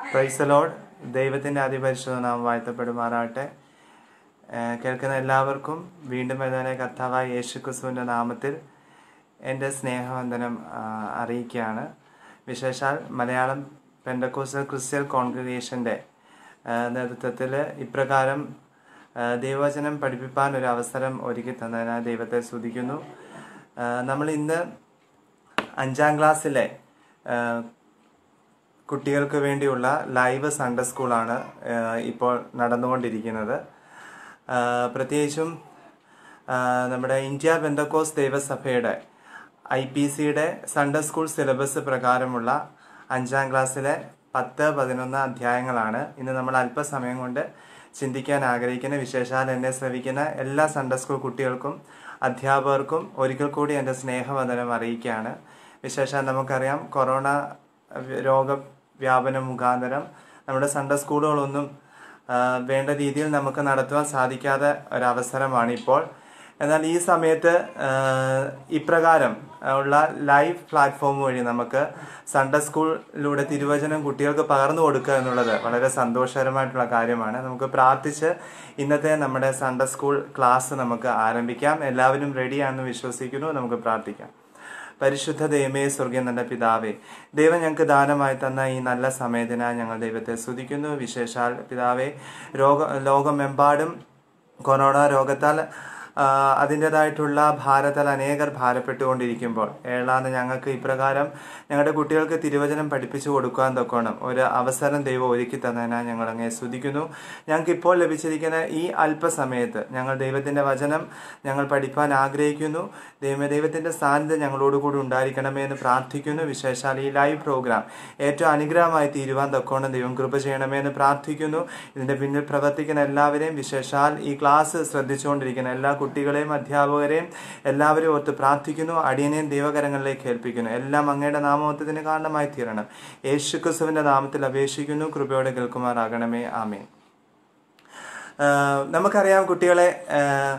പ്രൈസലോഡ് ദൈവത്തിൻ്റെ അതിപരിശുദ്ധ നാം വാഴ്ത്തപ്പെടുമാറാട്ടെ ഏഹ് കേൾക്കുന്ന എല്ലാവർക്കും വീണ്ടും വരുന്നതിനെ കർത്താവായ യേശു ക്രിസ്തുവിൻ്റെ നാമത്തിൽ എൻ്റെ സ്നേഹവന്ദനം ആ, അറിയിക്കുകയാണ് വിശേഷാൽ മലയാളം പെൻഡക്കോസ്റ്റൽ ക്രിസ്ത്യൻ കോൺഗ്രിഗേഷൻ്റെ നേതൃത്വത്തിൽ ഇപ്രകാരം ആ, ദൈവവചനം പഠിപ്പിക്കാൻ ഒരു അവസരം ഒരുക്കി തന്നതിനാൽ ദൈവത്തെ സ്തുതിക്കുന്നു ആ, നമ്മൾ ഇന്ന് അഞ്ചാം ക്ലാസ്സിലെ ആ, കുട്ടികൾക്ക് വേണ്ടിയുള്ള ലൈവ് സൺഡേ സ്കൂളാണ് ആ, ഇപ്പോൾ നടന്നുകൊണ്ടിരിക്കുന്നത് ആ, പ്രത്യേകിച്ചും ആ, നമ്മുടെ ഇന്ത്യ ബെന്തക്കോസ് ദൈവസഭയുടെ ഐ പി സിയുടെ സൺഡേ സ്കൂൾ സിലബസ് പ്രകാരമുള്ള അഞ്ചാം ക്ലാസ്സിലെ പത്ത് പതിനൊന്ന് അധ്യായങ്ങളാണ് ഇന്ന് നമ്മൾ അല്പസമയം കൊണ്ട് ചിന്തിക്കാൻ ആഗ്രഹിക്കുന്ന വിശേഷാൽ എന്നെ ശ്രവിക്കുന്ന എല്ലാ സൺഡേ സ്കൂൾ കുട്ടികൾക്കും അധ്യാപകർക്കും ഒരിക്കൽ കൂടി എൻ്റെ സ്നേഹവന്ദനം അറിയിക്കുകയാണ് വിശേഷാൽ നമുക്കറിയാം കൊറോണ രോഗവ്യാപനം മുഖാന്തരം നമ്മുടെ സൺഡേ സ്കൂളുകളൊന്നും ആ, വേണ്ട രീതിയിൽ നമുക്ക് നടത്തുവാൻ സാധിക്കാത്ത ഒരവസരമാണ് ഇപ്പോൾ എന്നാൽ ഈ സമയത്ത് ആ, ഇപ്രകാരം ഉള്ള ലൈവ് പ്ലാറ്റ്ഫോം വഴി നമുക്ക് സൺഡേ സ്കൂളിലൂടെ തിരുവചനം കുട്ടികൾക്ക് പകർന്നു കൊടുക്കുക എന്നുള്ളത് വളരെ സന്തോഷകരമായിട്ടുള്ള കാര്യമാണ് നമുക്ക് പ്രാർത്ഥിച്ച് ഇന്നത്തെ നമ്മുടെ സൺഡേ സ്കൂൾ ക്ലാസ് നമുക്ക് ആരംഭിക്കാം എല്ലാവരും റെഡിയാണെന്ന് വിശ്വസിക്കുന്നു നമുക്ക് പ്രാർത്ഥിക്കാം പരിശുദ്ധ ദൈവമേ സ്വർഗീയ നല്ല പിതാവേ ദൈവം ഞങ്ങൾക്ക് ദാനമായി തന്ന ഈ നല്ല സമയത്തിനായി ഞങ്ങൾ ദൈവത്തെ സ്തുതിക്കുന്നു വിശേഷാൽ പിതാവേ രോഗ ലോകമെമ്പാടും കൊറോണ രോഗത്താൽ ആ, അതിൻ്റെതായിട്ടുള്ള ഭാരത്താൽ അനേകർ ഭാരപ്പെട്ടുകൊണ്ടിരിക്കുമ്പോൾ ഏഴാന്ന് ഞങ്ങൾക്ക് ഇപ്രകാരം ഞങ്ങളുടെ കുട്ടികൾക്ക് തിരുവചനം പഠിപ്പിച്ചു കൊടുക്കാൻ തൊക്കണം ഒരു അവസരം ദൈവം ഒരുക്കി തന്നതിനാൽ ഞങ്ങൾ അങ്ങേ സ്തുതിക്കുന്നു ഞങ്ങൾക്ക് ഇപ്പോൾ ലഭിച്ചിരിക്കുന്ന ഈ അല്പസമയത്ത് ഞങ്ങൾ ദൈവത്തിൻ്റെ വചനം ഞങ്ങൾ പഠിപ്പാൻ ആഗ്രഹിക്കുന്നു ദൈവ ദൈവത്തിൻ്റെ സാന്നിധ്യം ഞങ്ങളോട് കൂടി ഉണ്ടായിരിക്കണമേ എന്ന് പ്രാർത്ഥിക്കുന്നു വിശേഷാൽ ഈ ലൈവ് പ്രോഗ്രാം ഏറ്റവും അനുഗ്രഹമായി തീരുവാൻ തൊക്കോണം ദൈവം കൃപ ചെയ്യണമേ എന്ന് പ്രാർത്ഥിക്കുന്നു ഇതിൻ്റെ പിന്നിൽ പ്രവർത്തിക്കുന്ന എല്ലാവരെയും വിശേഷാൽ ഈ ക്ലാസ് ശ്രദ്ധിച്ചുകൊണ്ടിരിക്കുന്ന എല്ലാ കുട്ടികളെയും അധ്യാപകരെയും എല്ലാവരെയും ഓർത്ത് പ്രാർത്ഥിക്കുന്നു അടിയനെയും ദൈവകരങ്ങളിലേക്ക് ഏൽപ്പിക്കുന്നു എല്ലാം അങ്ങയുടെ നാമോത്തത്തിന് കാരണമായി തീരണം യേശു ക്രിസ്തുവിൻ്റെ നാമത്തിൽ അപേക്ഷിക്കുന്നു കൃപയോടെ കേൾക്കുമാറാകണമേ ആമേ ആഹ് നമുക്കറിയാം കുട്ടികളെ ആഹ്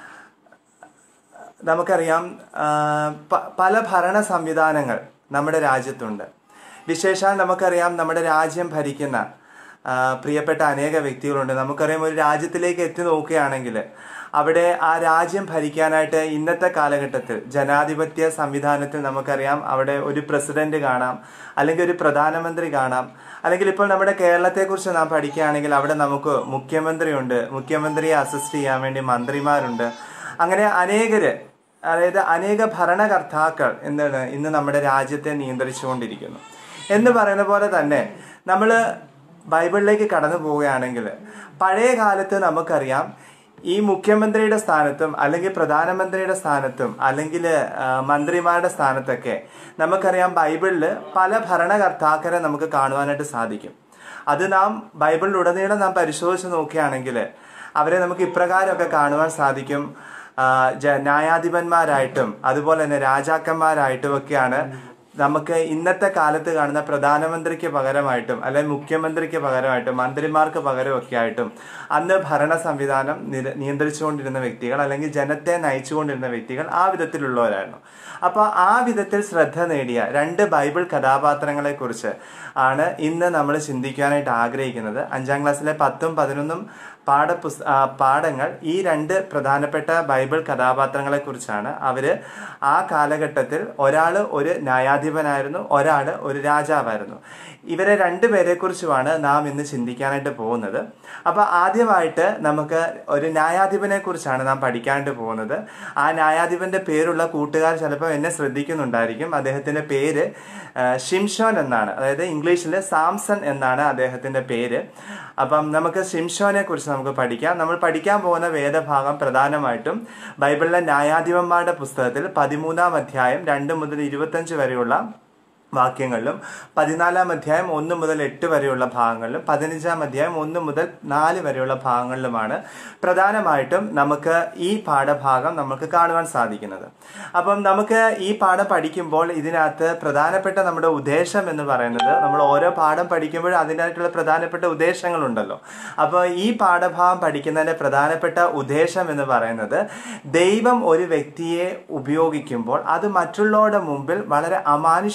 നമുക്കറിയാം ആ, പ- പല ഭരണ സംവിധാനങ്ങൾ നമ്മുടെ രാജ്യത്തുണ്ട് വിശേഷാൽ നമുക്കറിയാം നമ്മുടെ രാജ്യം ഭരിക്കുന്ന ആ, പ്രിയപ്പെട്ട അനേക വ്യക്തികളുണ്ട് നമുക്കറിയാം ഒരു രാജ്യത്തിലേക്ക് എത്തി നോക്കുകയാണെങ്കിൽ അവിടെ ആ രാജ്യം ഭരിക്കാനായിട്ട് ഇന്നത്തെ കാലഘട്ടത്തിൽ ജനാധിപത്യ സംവിധാനത്തിൽ നമുക്കറിയാം അവിടെ ഒരു പ്രസിഡന്റ് കാണാം അല്ലെങ്കിൽ ഒരു പ്രധാനമന്ത്രി കാണാം അല്ലെങ്കിൽ ഇപ്പോൾ നമ്മുടെ കേരളത്തെക്കുറിച്ച് നാം പഠിക്കുകയാണെങ്കിൽ അവിടെ നമുക്ക് മുഖ്യമന്ത്രിയുണ്ട് മുഖ്യമന്ത്രിയെ അസിസ്റ്റ് ചെയ്യാൻ വേണ്ടി മന്ത്രിമാരുണ്ട് അങ്ങനെ അനേകര് അതായത് അനേക ഭരണകർത്താക്കൾ എന്താണ് ഇന്ന് നമ്മുടെ രാജ്യത്തെ നിയന്ത്രിച്ചുകൊണ്ടിരിക്കുന്നു എന്ന് പറയുന്ന പോലെ തന്നെ നമ്മൾ ബൈബിളിലേക്ക് കടന്നു പോവുകയാണെങ്കിൽ പഴയ കാലത്ത് നമുക്കറിയാം ഈ മുഖ്യമന്ത്രിയുടെ സ്ഥാനത്തും അല്ലെങ്കിൽ പ്രധാനമന്ത്രിയുടെ സ്ഥാനത്തും അല്ലെങ്കിൽ ആ, മന്ത്രിമാരുടെ സ്ഥാനത്തൊക്കെ നമുക്കറിയാം ബൈബിളിൽ പല ഭരണകർത്താക്കളെ നമുക്ക് കാണുവാനായിട്ട് സാധിക്കും അത് നാം ബൈബിളിലുടനീളം നാം പരിശോധിച്ച് നോക്കുകയാണെങ്കിൽ അവരെ നമുക്ക് ഇപ്രകാരമൊക്കെ കാണുവാൻ സാധിക്കും ആ, ജ- ന്യായാധിപന്മാരായിട്ടും അതുപോലെ തന്നെ രാജാക്കന്മാരായിട്ടും ഒക്കെയാണ് നമുക്ക് ഇന്നത്തെ കാലത്ത് കാണുന്ന പ്രധാനമന്ത്രിക്ക് പകരമായിട്ടും അല്ലെങ്കിൽ മുഖ്യമന്ത്രിക്ക് പകരമായിട്ടും മന്ത്രിമാർക്ക് പകരമൊക്കെ ആയിട്ടും അന്ന് ഭരണ സംവിധാനം നിര- നിയന്ത്രിച്ചുകൊണ്ടിരുന്ന വ്യക്തികൾ അല്ലെങ്കിൽ ജനത്തെ നയിച്ചുകൊണ്ടിരുന്ന വ്യക്തികൾ ആ വിധത്തിലുള്ളവരായിരുന്നു അപ്പോൾ ആ വിധത്തിൽ ശ്രദ്ധ നേടിയ രണ്ട് ബൈബിൾ കഥാപാത്രങ്ങളെ കുറിച്ച് ആണ് ഇന്ന് നമ്മൾ ചിന്തിക്കാനായിട്ട് ആഗ്രഹിക്കുന്നത് അഞ്ചാം ക്ലാസ്സിലെ പത്തും പതിനൊന്നും പാഠപുസ് ആ, പാഠങ്ങൾ ഈ രണ്ട് പ്രധാനപ്പെട്ട ബൈബിൾ കഥാപാത്രങ്ങളെ കുറിച്ചാണ് അവര് ആ കാലഘട്ടത്തിൽ ഒരാൾ ഒരു ന്യായാധിപനായിരുന്നു ഒരാൾ ഒരു രാജാവായിരുന്നു ഇവരെ രണ്ടുപേരെ കുറിച്ചുമാണ് നാം ഇന്ന് ചിന്തിക്കാനായിട്ട് പോകുന്നത് അപ്പൊ ആദ്യമായിട്ട് നമുക്ക് ഒരു ന്യായാധിപനെ കുറിച്ചാണ് നാം പഠിക്കാനായിട്ട് പോകുന്നത് ആ ന്യായാധിപന്റെ പേരുള്ള കൂട്ടുകാർ ചിലപ്പോൾ എന്നെ ശ്രദ്ധിക്കുന്നുണ്ടായിരിക്കും അദ്ദേഹത്തിന്റെ പേര് ആ, ഷിംഷോൻ എന്നാണ് അതായത് ഇംഗ്ലീഷിൽ സാംസൺ എന്നാണ് അദ്ദേഹത്തിന്റെ പേര് അപ്പം നമുക്ക് ഷിംഷോനെ കുറിച്ച് നമുക്ക് പഠിക്കാം നമ്മൾ പഠിക്കാൻ പോകുന്ന വേദഭാഗം പ്രധാനമായിട്ടും ബൈബിളിലെ ന്യായാധിപന്മാരുടെ പുസ്തകത്തിൽ പതിമൂന്നാം അധ്യായം രണ്ട് മുതൽ ഇരുപത്തഞ്ച് വരെയുള്ള വാക്യങ്ങളിലും പതിനാലാം അധ്യായം ഒന്ന് മുതൽ എട്ട് വരെയുള്ള ഭാഗങ്ങളിലും പതിനഞ്ചാം അധ്യായം ഒന്ന് മുതൽ നാല് വരെയുള്ള ഭാഗങ്ങളിലുമാണ് പ്രധാനമായിട്ടും നമുക്ക് ഈ പാഠഭാഗം നമുക്ക് കാണുവാൻ സാധിക്കുന്നത് അപ്പം നമുക്ക് ഈ പാഠം പഠിക്കുമ്പോൾ ഇതിനകത്ത് പ്രധാനപ്പെട്ട നമ്മുടെ ഉദ്ദേശം എന്ന് പറയുന്നത് നമ്മൾ ഓരോ പാഠം പഠിക്കുമ്പോഴും അതിനായിട്ടുള്ള പ്രധാനപ്പെട്ട ഉദ്ദേശങ്ങളുണ്ടല്ലോ അപ്പോൾ ഈ പാഠഭാഗം പഠിക്കുന്നതിന്റെ പ്രധാനപ്പെട്ട ഉദ്ദേശം എന്ന് പറയുന്നത് ദൈവം ഒരു വ്യക്തിയെ ഉപയോഗിക്കുമ്പോൾ അത് മറ്റുള്ളവരുടെ മുമ്പിൽ വളരെ അമാനുഷികമായിട്ട്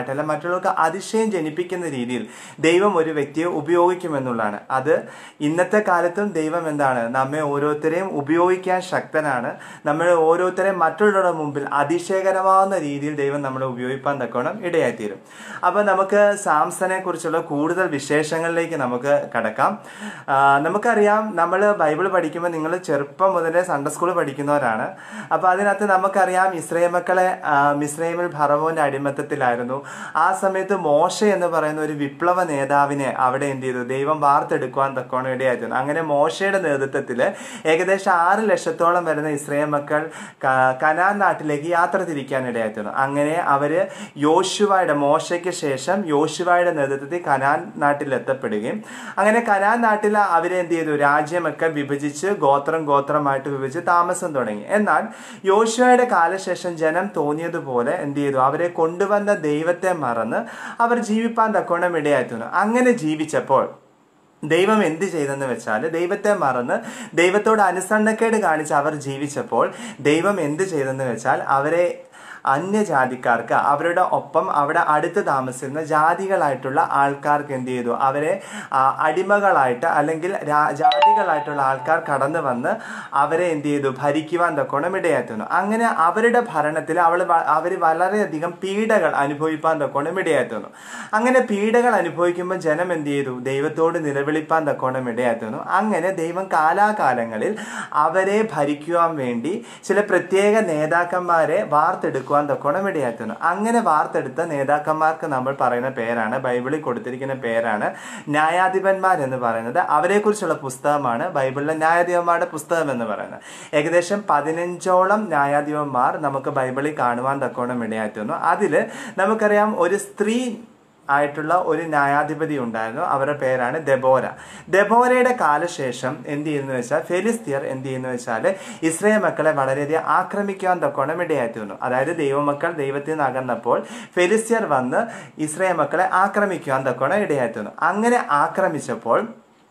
അല്ല മറ്റുള്ളവർക്ക് അതിശയം ജനിപ്പിക്കുന്ന രീതിയിൽ ദൈവം ഒരു വ്യക്തിയെ ഉപയോഗിക്കുമെന്നുള്ളതാണ് അത് ഇന്നത്തെ കാലത്തും ദൈവം എന്താണ് നമ്മെ ഓരോരുത്തരെയും ഉപയോഗിക്കാൻ ശക്തനാണ് നമ്മളെ ഓരോരുത്തരെയും മറ്റുള്ളവരുടെ മുമ്പിൽ അതിശയകരമാവുന്ന രീതിയിൽ ദൈവം നമ്മളെ ഉപയോഗിക്കാൻ തക്കോണം ഇടയായിത്തീരും അപ്പോൾ നമുക്ക് സാംസനെ കുറിച്ചുള്ള കൂടുതൽ വിശേഷങ്ങളിലേക്ക് നമുക്ക് കടക്കാം ആ, നമുക്കറിയാം നമ്മൾ ബൈബിൾ പഠിക്കുമ്പോൾ നിങ്ങൾ ചെറുപ്പം മുതലേ സൺഡേ സ്കൂൾ പഠിക്കുന്നവരാണ് അപ്പോൾ അതിനകത്ത് നമുക്കറിയാം ഇസ്രയേൽ മക്കളെ ആ, മിസ്രൈമിൽ ഭറവോന്റെ അടിമത്തത്തിലായിരുന്നു ആ സമയത്ത് മോശ എന്ന് പറയുന്ന ഒരു വിപ്ലവ നേതാവിനെ അവിടെ എന്ത് ചെയ്തു ദൈവം വാർത്തെടുക്കുവാൻ തക്കോണം ഇടയായിരുന്നു അങ്ങനെ മോശയുടെ നേതൃത്വത്തിൽ ഏകദേശം ആറ് ലക്ഷത്തോളം വരുന്ന ഇസ്രയേൽ മക്കൾ ക- കനാൻ നാട്ടിലേക്ക് യാത്ര തിരിക്കാൻ ഇടയായിരുന്നു അങ്ങനെ അവര് യോശുവയുടെ മോശയ്ക്ക് ശേഷം യോശുവയുടെ നേതൃത്വത്തിൽ കനാൻ നാട്ടിൽ എത്തപ്പെടുകയും അങ്ങനെ കനാൻ നാട്ടിൽ അവരെ എന്ത് ചെയ്തു രാജ്യമൊക്കെ വിഭജിച്ച് ഗോത്രം ഗോത്രമായിട്ട് വിഭജിച്ച് താമസം തുടങ്ങി എന്നാൽ യോശുവയുടെ കാലശേഷം ജനം തോന്നിയതുപോലെ എന്ത് ചെയ്തു അവരെ കൊണ്ടുവന്ന ദൈവത്തെ മറന്ന് അവർ ജീവിപ്പാൻ തക്കോണം ഇടയായിരുന്നു അങ്ങനെ ജീവിച്ചപ്പോൾ ദൈവം എന്ത് ചെയ്തെന്ന് വെച്ചാൽ ദൈവത്തെ മറന്ന് ദൈവത്തോട് അനുസരണക്കേട് കാണിച്ച് അവർ ജീവിച്ചപ്പോൾ ദൈവം എന്ത് ചെയ്തെന്ന് വെച്ചാൽ അവരെ അന്യജാതിക്കാർക്ക് അവരുടെ ഒപ്പം അവിടെ അടുത്ത് താമസിക്കുന്ന ജാതികളായിട്ടുള്ള ആൾക്കാർക്ക് എന്ത് ചെയ്തു അവരെ ആ, അടിമകളായിട്ട് അല്ലെങ്കിൽ രാ- ജാതികളായിട്ടുള്ള ആൾക്കാർ കടന്നു വന്ന് അവരെ എന്ത് ചെയ്തു ഭരിക്കുവാൻ തക്കോണം ഇടയാത്തുന്നു അങ്ങനെ അവരുടെ ഭരണത്തിൽ അവൾ അവർ വളരെയധികം പീഡകൾ അനുഭവിപ്പാൻ തക്കോണം ഇടയാത്തുന്നു അങ്ങനെ പീഡകൾ അനുഭവിക്കുമ്പോൾ ജനം എന്ത് ചെയ്തു ദൈവത്തോട് നിലവിളിപ്പാൻ തക്കോണം ഇടയാത്തുന്നു അങ്ങനെ ദൈവം കാലാകാലങ്ങളിൽ അവരെ ഭരിക്കുവാൻ വേണ്ടി ചില പ്രത്യേക നേതാക്കന്മാരെ വാർത്തെടുക്കുവാൻ തക്കോണം ഇടയാത്തുന്നു അങ്ങനെ വാർത്തെടുത്ത നേതാക്കന്മാർക്ക് നമ്മൾ പറയുന്ന പേരാണ് ബൈബിളിൽ കൊടുത്തിരിക്കുന്ന പേരാണ് ന്യായാധിപന്മാർ എന്ന് പറയുന്നത് അവരെക്കുറിച്ചുള്ള പുസ്തകമാണ് ബൈബിളിലെ ന്യായാധിപന്മാരുടെ പുസ്തകം എന്ന് പറയുന്നത് ഏകദേശം പതിനഞ്ചോളം ന്യായാധിപന്മാർ നമുക്ക് ബൈബിളിൽ കാണുവാൻ തക്കോണം ഇടയാറ്റുന്നു അതിൽ നമുക്കറിയാം ഒരു സ്ത്രീ ആയിട്ടുള്ള ഒരു ന്യായാധിപതി ഉണ്ടായിരുന്നു അവരുടെ പേരാണ് ദെബോര ദെബോരയുടെ കാലശേഷം എന്ത് ചെയ്യുന്നു വെച്ചാൽ ഫെലിസ്തീർ എന്ത് ചെയ്യുന്നു വെച്ചാൽ ഇസ്രയേൽ മക്കളെ വളരെയധികം ആക്രമിക്കാൻ തക്കോണം ഇടയായിരുന്നു അതായത് ദൈവമക്കൾ ദൈവത്തിൽ നിന്ന് അകന്നപ്പോൾ ഫെലിസ്തീർ വന്ന് ഇസ്രയേൽ മക്കളെ ആക്രമിക്കുവാൻ തക്കോണം ഇടയായിരുന്നു അങ്ങനെ ആക്രമിച്ചപ്പോൾ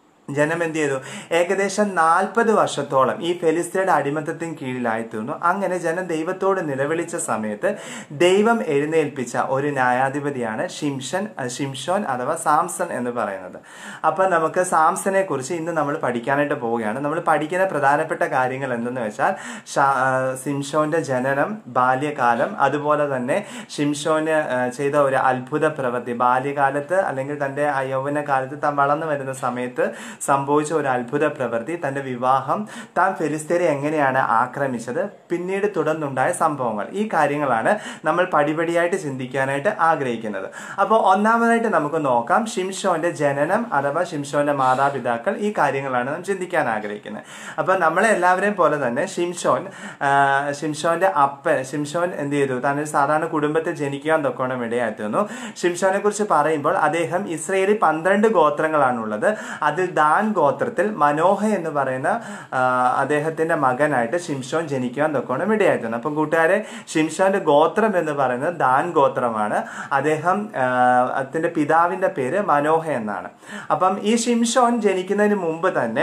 ജനം എന്ത് ചെയ്തു ഏകദേശം നാൽപ്പത് വർഷത്തോളം ഈ ഫെലിസ്തീയുടെ അടിമത്തത്തിന് കീഴിലായി തീർന്നു അങ്ങനെ ജനം ദൈവത്തോട് നിലവിളിച്ച സമയത്ത് ദൈവം എഴുന്നേൽപ്പിച്ച ഒരു ന്യായാധിപതിയാണ് ഷിംഷൻ അഹ് ഷിംഷോൻ അഥവാ സാംസൺ എന്ന് പറയുന്നത് അപ്പൊ നമുക്ക് സാംസനെ കുറിച്ച് ഇന്ന് നമ്മൾ പഠിക്കാനായിട്ട് പോവുകയാണ് നമ്മൾ പഠിക്കുന്ന പ്രധാനപ്പെട്ട കാര്യങ്ങൾ എന്തെന്ന് വെച്ചാൽ ഷാ- ആഹ് സിംഷോന്റെ ജനനം ബാല്യകാലം അതുപോലെ തന്നെ ഷിംഷോന് ആഹ് ചെയ്ത ഒരു അത്ഭുത പ്രവൃത്തി ബാല്യകാലത്ത് അല്ലെങ്കിൽ തന്റെ ആ യൗവന കാലത്ത് താൻ വളർന്നു വരുന്ന സമയത്ത് സംഭവിച്ച ഒരു അത്ഭുത പ്രവൃത്തി തന്റെ വിവാഹം താൻ ഫെലിസ്തീനെ എങ്ങനെയാണ് ആക്രമിച്ചത് പിന്നീട് തുടർന്നുണ്ടായ സംഭവങ്ങൾ ഈ കാര്യങ്ങളാണ് നമ്മൾ പടിപടിയായിട്ട് ചിന്തിക്കാനായിട്ട് ആഗ്രഹിക്കുന്നത് അപ്പോൾ ഒന്നാമതായിട്ട് നമുക്ക് നോക്കാം ഷിംഷോന്റെ ജനനം അഥവാ ഷിംഷോന്റെ മാതാപിതാക്കൾ ഈ കാര്യങ്ങളാണ് നാം ചിന്തിക്കാൻ ആഗ്രഹിക്കുന്നത് അപ്പോൾ നമ്മളെ എല്ലാവരെയും പോലെ തന്നെ ഷിംഷോൻ ആ, ഷിംഷോന്റെ അപ്പൻ ഷിംഷോൻ എന്ത് ചെയ്തു താൻ ഒരു സാധാരണ കുടുംബത്തിൽ ജനിക്കാൻ തൊക്കോണം ഇടയായിരുന്നു ഷിംഷോനെ കുറിച്ച് പറയുമ്പോൾ അദ്ദേഹം ഇസ്രയേലിൽ പന്ത്രണ്ട് ഗോത്രങ്ങളാണുള്ളത് അതിൽ ദാൻ ഗോത്രത്തിൽ മനോഹ എന്ന് പറയുന്ന ആ, അദ്ദേഹത്തിന്റെ മകനായിട്ട് ഷിംഷോൻ ജനിക്കാൻ തൊക്കോണം ഇടയായിരുന്നു അപ്പം കൂട്ടുകാരെ ഷിംഷോന്റെ ഗോത്രം എന്ന് പറയുന്നത് ദാൻ ഗോത്രമാണ് അദ്ദേഹം ആ, അതിന്റെ പിതാവിന്റെ പേര് മനോഹ എന്നാണ് അപ്പം ഈ ഷിംഷോൻ ജനിക്കുന്നതിന് മുമ്പ് തന്നെ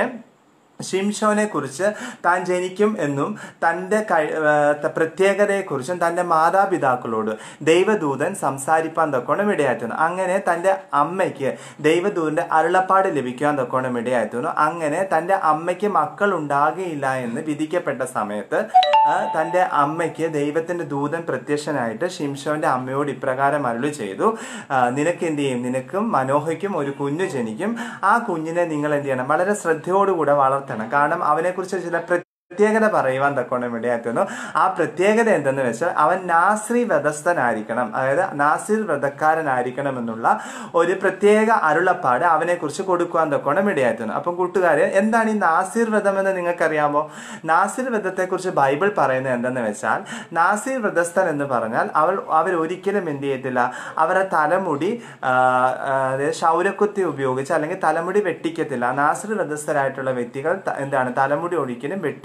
ഷിംഷോനെ കുറിച്ച് താൻ ജനിക്കും എന്നും തൻ്റെ കഴി ഏർ പ്രത്യേകതയെക്കുറിച്ചും തൻ്റെ മാതാപിതാക്കളോട് ദൈവദൂതൻ സംസാരിപ്പാൻ തക്കോണം ഇടയാറ്റുന്നു അങ്ങനെ തൻ്റെ അമ്മയ്ക്ക് ദൈവദൂതൻ്റെ അരുളപ്പാട് ലഭിക്കാൻ തക്കോണം ഇടയാറ്റുന്നു അങ്ങനെ തൻ്റെ അമ്മയ്ക്ക് മക്കൾ ഉണ്ടാകുകയില്ല എന്ന് വിധിക്കപ്പെട്ട സമയത്ത് ആ, തൻ്റെ അമ്മയ്ക്ക് ദൈവത്തിൻ്റെ ദൂതൻ പ്രത്യക്ഷനായിട്ട് ഷിംഷോന്റെ അമ്മയോട് ഇപ്രകാരം അരുളി ചെയ്തു ആ, നിനക്ക് എന്ത് ചെയ്യും നിനക്കും മനോഹയ്ക്കും ഒരു കുഞ്ഞു ജനിക്കും ആ കുഞ്ഞിനെ നിങ്ങൾ എന്ത് ചെയ്യണം വളരെ ശ്രദ്ധയോടുകൂടെ വളർത്തണം കാരണം അവനെക്കുറിച്ച് ചില പ്രത്യേകത പറയുവാൻ തക്കോണം ഇടയാക്കുന്നു ആ പ്രത്യേകത എന്തെന്ന് വെച്ചാൽ അവൻ നാസ്രി വ്രതസ്ഥനായിരിക്കണം അതായത് നാസിർ വ്രതക്കാരനായിരിക്കണം എന്നുള്ള ഒരു പ്രത്യേക അരുളപ്പാട് അവനെക്കുറിച്ച് കൊടുക്കുവാൻ തക്കോണം ഇടയാക്കുന്നു അപ്പം കൂട്ടുകാരെ എന്താണ് ഈ നാസിർ വ്രതം എന്ന് നിങ്ങൾക്കറിയാമോ നാസിർ വ്രതത്തെക്കുറിച്ച് ബൈബിൾ പറയുന്നത് എന്തെന്ന് വെച്ചാൽ നാസിർ വ്രതസ്ഥൻ എന്ന് പറഞ്ഞാൽ അവൾ അവർ ഒരിക്കലും എന്ത് ചെയ്യത്തില്ല അവരുടെ തലമുടി ആ, ആ, അതായത് ക്ഷൗരക്കുത്തി ഉപയോഗിച്ച് അല്ലെങ്കിൽ തലമുടി വെട്ടിക്കത്തില്ല നാസിർ വ്രതസ്ഥരായിട്ടുള്ള വ്യക്തികൾ ത- എന്താണ് തലമുടി ഒരിക്കലും വെട്ടിക്കത്തില്ല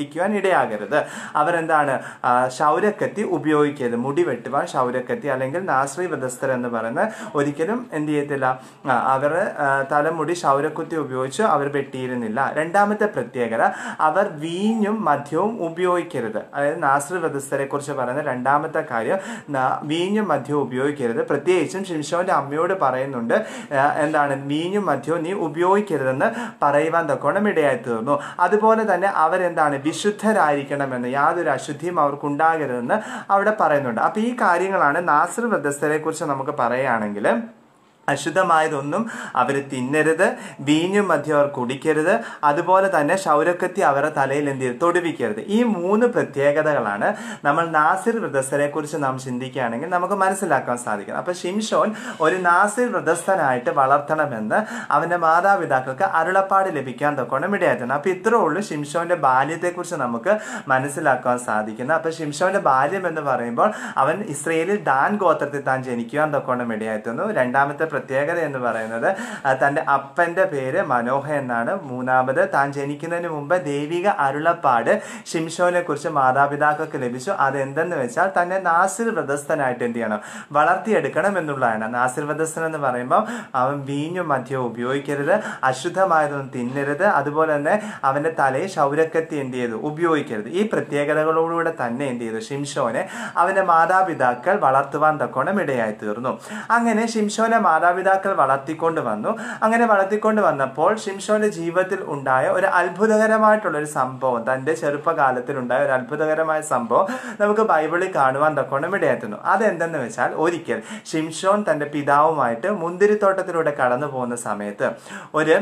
ഉപയോഗിക്കുവാൻ ഇടയാകരുത് അവരെന്താണ് ആ, ക്ഷൗരക്കത്തി ഉപയോഗിക്കരുത് മുടി വെട്ടുവാൻ ക്ഷൗരക്കത്തി അല്ലെങ്കിൽ നാശ്രീ വ്രതസ്ഥർ എന്ന് പറയുന്ന ഒരിക്കലും എന്ത് ചെയ്യത്തില്ല ആ, അവർ ആ, തലമുടി ക്ഷൗരക്കുത്തി ഉപയോഗിച്ച് അവർ വെട്ടിയിരുന്നില്ല രണ്ടാമത്തെ പ്രത്യേകത അവർ വീഞ്ഞും മദ്യവും ഉപയോഗിക്കരുത് അതായത് നാശ്രീ വ്രതസ്ഥരെ കുറിച്ച് പറയുന്ന രണ്ടാമത്തെ കാര്യം ന- വീഞ്ഞും മദ്യവും ഉപയോഗിക്കരുത് പ്രത്യേകിച്ചും ശിംഷോന്റെ അമ്മയോട് പറയുന്നുണ്ട് ആ, എന്താണ് വീഞ്ഞും മദ്യവും നീ ഉപയോഗിക്കരുതെന്ന് പറയുവാൻ തക്കോണം ഇടയായി തീർന്നു അതുപോലെ തന്നെ അവരെന്താണ് വിശുദ്ധരായിരിക്കണമെന്ന് യാതൊരു അശുദ്ധിയും അവർക്കുണ്ടാകരുതെന്ന് അവിടെ പറയുന്നുണ്ട് അപ്പൊ ഈ കാര്യങ്ങളാണ് നാസർ വ്രതസ്ഥരെ കുറിച്ച് നമുക്ക് പറയുകയാണെങ്കിൽ അശുദ്ധമായതൊന്നും അവർ തിന്നരുത് വീഞ്ഞും മദ്യം അവർ കുടിക്കരുത് അതുപോലെ തന്നെ ക്ഷൗരക്കത്തി അവരുടെ തലയിൽ എന്ത് ചെയ്ത് തൊടുവിക്കരുത് ഈ മൂന്ന് പ്രത്യേകതകളാണ് നമ്മൾ നാസിർ വ്രതസ്ഥരെ കുറിച്ച് നാം ചിന്തിക്കുകയാണെങ്കിൽ നമുക്ക് മനസ്സിലാക്കാൻ സാധിക്കും അപ്പൊ ഷിംഷോൻ ഒരു നാസിർ വ്രതസ്ഥനായിട്ട് വളർത്തണമെന്ന് അവന്റെ മാതാപിതാക്കൾക്ക് അരുളപ്പാട് ലഭിക്കാൻ തൊക്കണം ഇടയായിട്ടുണ്ട് അപ്പൊ ഇത്രേ ഉള്ളൂ ഷിംഷോന്റെ ബാല്യത്തെക്കുറിച്ച് നമുക്ക് മനസ്സിലാക്കാൻ സാധിക്കുന്നത് അപ്പൊ ഷിംഷോന്റെ ബാല്യം എന്ന് പറയുമ്പോൾ അവൻ ഇസ്രയേലിൽ ദാൻ ഗോത്രത്തിൽ താൻ ജനിക്കുവാൻ തൊക്കണം ഇടയായിത്തുന്നു രണ്ടാമത്തെ പ്രത്യേകത എന്ന് പറയുന്നത് ആ, തന്റെ അപ്പന്റെ പേര് മനോഹ എന്നാണ് മൂന്നാമത് താൻ ജനിക്കുന്നതിന് മുമ്പ് ദൈവിക അരുളപ്പാട് ഷിംഷോനെ കുറിച്ച് മാതാപിതാക്കൾക്ക് ലഭിച്ചു അതെന്തെന്ന് വെച്ചാൽ തന്നെ നാസിർ വ്രതസ്ഥനായിട്ട് എന്ത് ചെയ്യണം വളർത്തിയെടുക്കണം എന്നുള്ളതാണ് നാസിർ വ്രതസ്ഥൻ എന്ന് പറയുമ്പോൾ അവൻ വീഞ്ഞും മദ്യവും ഉപയോഗിക്കരുത് അശുദ്ധമായതൊന്നും തിന്നരുത് അതുപോലെ തന്നെ അവന്റെ തലയിൽ ക്ഷൗരക്കത്തി എന്ത് ചെയ്തു ഉപയോഗിക്കരുത് ഈ പ്രത്യേകതകളോടുകൂടെ തന്നെ എന്ത് ചെയ്തു ഷിംഷോനെ അവന്റെ മാതാപിതാക്കൾ വളർത്തുവാൻ തക്കോണം ഇടയായി തീർന്നു അങ്ങനെ ഷിംഷോനെ മാതാപിതാക്കൾ വളർത്തിക്കൊണ്ട് വന്നു അങ്ങനെ വളർത്തിക്കൊണ്ട് വന്നപ്പോൾ ഷിംഷോന്റെ ജീവിതത്തിൽ ഉണ്ടായ ഒരു അത്ഭുതകരമായിട്ടുള്ള ഒരു സംഭവം തന്റെ ചെറുപ്പകാലത്തിൽ ഉണ്ടായ ഒരു അത്ഭുതകരമായ സംഭവം നമുക്ക് ബൈബിളിൽ കാണുവാൻ തക്കോണം ഇടയാത്തുന്നു അതെന്തെന്ന് വെച്ചാൽ ഒരിക്കൽ ഷിംഷോൻ തന്റെ പിതാവുമായിട്ട് മുന്തിരിത്തോട്ടത്തിലൂടെ കടന്നു പോകുന്ന സമയത്ത് ഒരു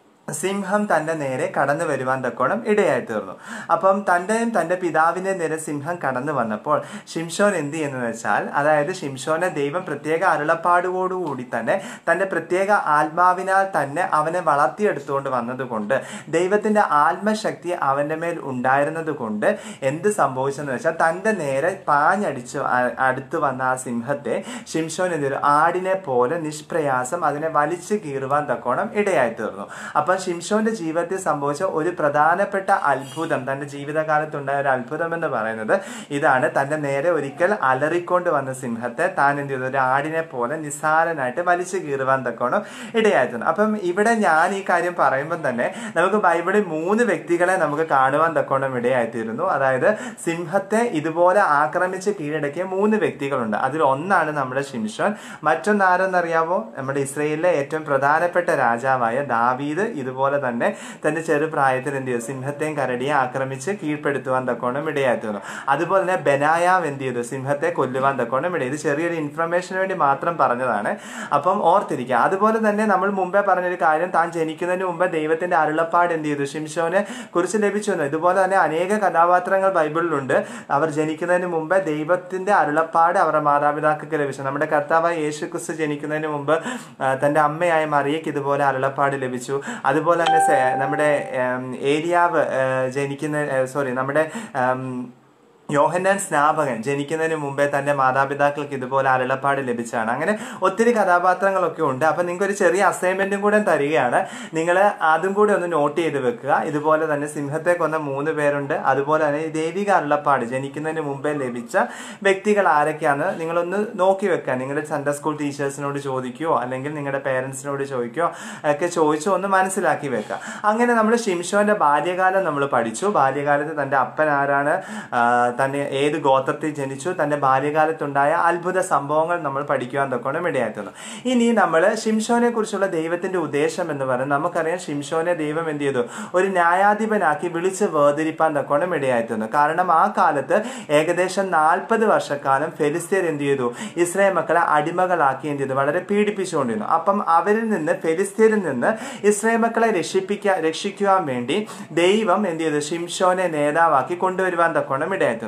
സിംഹം തന്റെ നേരെ കടന്നു വരുവാൻ തക്കോണം ഇടയായി തീർന്നു അപ്പം തന്റെയും തന്റെ പിതാവിന്റെ നേരെ സിംഹം കടന്നു വന്നപ്പോൾ ഷിംഷോൻ എന്ത് ചെയ്യുന്നു വെച്ചാൽ അതായത് ഷിംഷോനെ ദൈവം പ്രത്യേക അരുളപ്പാടുകോടുകൂടി തന്നെ തന്റെ പ്രത്യേക ആത്മാവിനാൽ തന്നെ അവനെ വളർത്തിയെടുത്തുകൊണ്ട് വന്നതുകൊണ്ട് ദൈവത്തിന്റെ ആത്മശക്തി അവന്റെ മേൽ ഉണ്ടായിരുന്നത് കൊണ്ട് എന്ത് സംഭവിച്ചെന്ന് വെച്ചാൽ തന്റെ നേരെ പാഞ്ഞടിച്ച് അ- അടുത്ത് വന്ന ആ സിംഹത്തെ ഷിംഷോൻ എന്തൊരു ആടിനെ പോലെ നിഷ്പ്രയാസം അതിനെ വലിച്ചു കീറുവാൻ തക്കോണം ഇടയായി തീർന്നു അപ്പൊ ഷിംഷോന്റെ ജീവിതത്തിൽ സംഭവിച്ച ഒരു പ്രധാനപ്പെട്ട അത്ഭുതം തന്റെ ജീവിതകാലത്തുണ്ടായ ഒരു അത്ഭുതം എന്ന് പറയുന്നത് ഇതാണ് തന്റെ നേരെ ഒരിക്കൽ അലറിക്കൊണ്ട് വന്ന സിംഹത്തെ താൻ എന്ത് ചെയ്തു ഒരു ആടിനെ പോലെ നിസ്സാരനായിട്ട് വലിച്ചു കീറുവാൻ തക്കോണം ഇടയായിട്ടുണ്ട് അപ്പം ഇവിടെ ഞാൻ ഈ കാര്യം പറയുമ്പോൾ തന്നെ നമുക്ക് ബൈബിളിൽ മൂന്ന് വ്യക്തികളെ നമുക്ക് കാണുവാൻ തക്കോണം ഇടയായിത്തീരുന്നു അതായത് സിംഹത്തെ ഇതുപോലെ ആക്രമിച്ച് കീഴടക്കിയ മൂന്ന് വ്യക്തികളുണ്ട് അതിൽ ഒന്നാണ് നമ്മുടെ ഷിംഷോൻ മറ്റൊന്ന് ആരെന്നറിയാമോ നമ്മുടെ ഇസ്രയേലിലെ ഏറ്റവും പ്രധാനപ്പെട്ട രാജാവായ ദാവീദ് ഇതുപോലെ തന്നെ തന്റെ ചെറുപ്രായത്തിൽ എന്ത് ചെയ്തു സിംഹത്തെയും കരടിയെ ആക്രമിച്ച് കീഴ്പ്പെടുത്തുവാൻ തക്കോണം ഇടയായിരുന്നു അതുപോലെ തന്നെ ബെനായാവ് എന്ത് ചെയ്തു സിംഹത്തെ കൊല്ലുവാൻ തക്കോണം ഇട ഇത് ചെറിയൊരു ഇൻഫർമേഷന് വേണ്ടി മാത്രം പറഞ്ഞതാണ് അപ്പം ഓർത്തിരിക്കുക അതുപോലെ തന്നെ നമ്മൾ മുമ്പേ പറഞ്ഞൊരു കാര്യം താൻ ജനിക്കുന്നതിന് മുമ്പ് ദൈവത്തിന്റെ അരുളപ്പാട് എന്ത് ചെയ്തു ഷിംഷോനെ കുറിച്ച് ലഭിച്ചു എന്ന് ഇതുപോലെ തന്നെ അനേക കഥാപാത്രങ്ങൾ ബൈബിളിലുണ്ട് അവർ ജനിക്കുന്നതിന് മുമ്പ് ദൈവത്തിന്റെ അരുളപ്പാട് അവരുടെ മാതാപിതാക്കൾക്ക് ലഭിച്ചു നമ്മുടെ കർത്താവായ യേശു ക്രിസ്തു ജനിക്കുന്നതിന് മുമ്പ് ആ, തന്റെ അമ്മയായ മറിയയ്ക്ക് ഇതുപോലെ അരുളപ്പാട് ലഭിച്ചു അതുപോലെ തന്നെ സെ- നമ്മുടെ ഏം, ഏലിയാവ് ഏ, ജനിക്കുന്ന സോറി നമ്മുടെ ഏം, യോഹന്നാൻ സ്നാപകൻ ജനിക്കുന്നതിന് മുമ്പേ തന്റെ മാതാപിതാക്കൾക്ക് ഇതുപോലെ അരുളപ്പാട് ലഭിച്ചതാണ് അങ്ങനെ ഒത്തിരി കഥാപാത്രങ്ങളൊക്കെ ഉണ്ട് അപ്പൊ നിങ്ങൾക്ക് ഒരു ചെറിയ അസൈൻമെന്റും കൂടെ തരികയാണ് നിങ്ങൾ അതും കൂടെ ഒന്ന് നോട്ട് ചെയ്ത് വെക്കുക ഇതുപോലെ തന്നെ സിംഹത്തെ കൊന്ന മൂന്ന് പേരുണ്ട് അതുപോലെ തന്നെ ഈ ദൈവിക അരുളപ്പാട് ജനിക്കുന്നതിന് മുമ്പേ ലഭിച്ച വ്യക്തികൾ ആരൊക്കെയാണ് നിങ്ങളൊന്ന് നോക്കി വെക്കുക നിങ്ങളുടെ സൺഡേ സ്കൂൾ ടീച്ചേഴ്സിനോട് ചോദിക്കുകയോ അല്ലെങ്കിൽ നിങ്ങളുടെ പേരൻസിനോട് ചോദിക്കുകയോ ഒക്കെ ചോദിച്ചോ ഒന്ന് മനസ്സിലാക്കി വെക്കുക അങ്ങനെ നമ്മൾ ഷിംഷോന്റെ ബാല്യകാലം നമ്മൾ പഠിച്ചു ബാല്യകാലത്ത് തന്റെ അപ്പൻ ആരാണ് ആ, തന്നെ ഏത് ഗോത്രത്തിൽ ജനിച്ചു തന്റെ ബാല്യകാലത്തുണ്ടായ അത്ഭുത സംഭവങ്ങൾ നമ്മൾ പഠിക്കുവാൻ തൊക്കണം ഇടയായിരുന്നു ഇനി നമ്മൾ ഷിംഷോനെ കുറിച്ചുള്ള ദൈവത്തിന്റെ ഉദ്ദേശം എന്ന് പറയുന്നത് നമുക്കറിയാം ഷിംഷോനെ ദൈവം എന്ത് ചെയ്തു ഒരു ന്യായാധിപനാക്കി വിളിച്ച് വേർതിരിപ്പാൻ തൊക്കണം ഇടയായിരുന്നു കാരണം ആ കാലത്ത് ഏകദേശം നാൽപ്പത് വർഷക്കാലം ഫെലിസ്തീർ എന്ത് ചെയ്തു ഇസ്രായേൽ മക്കളെ അടിമകളാക്കി എന്ത് ചെയ്തു വളരെ പീഡിപ്പിച്ചുകൊണ്ടിരുന്നു അപ്പം അവരിൽ നിന്ന് ഫെലിസ്തീരിൽ നിന്ന് ഇസ്രായേൽ മക്കളെ രക്ഷിപ്പിക്കാൻ രക്ഷിക്കുവാൻ വേണ്ടി ദൈവം എന്ത് ചെയ്തു ഷിംഷോനെ നേതാവാക്കി കൊണ്ടുവരുവാൻ തക്കോണം ഇടയായിരുന്നു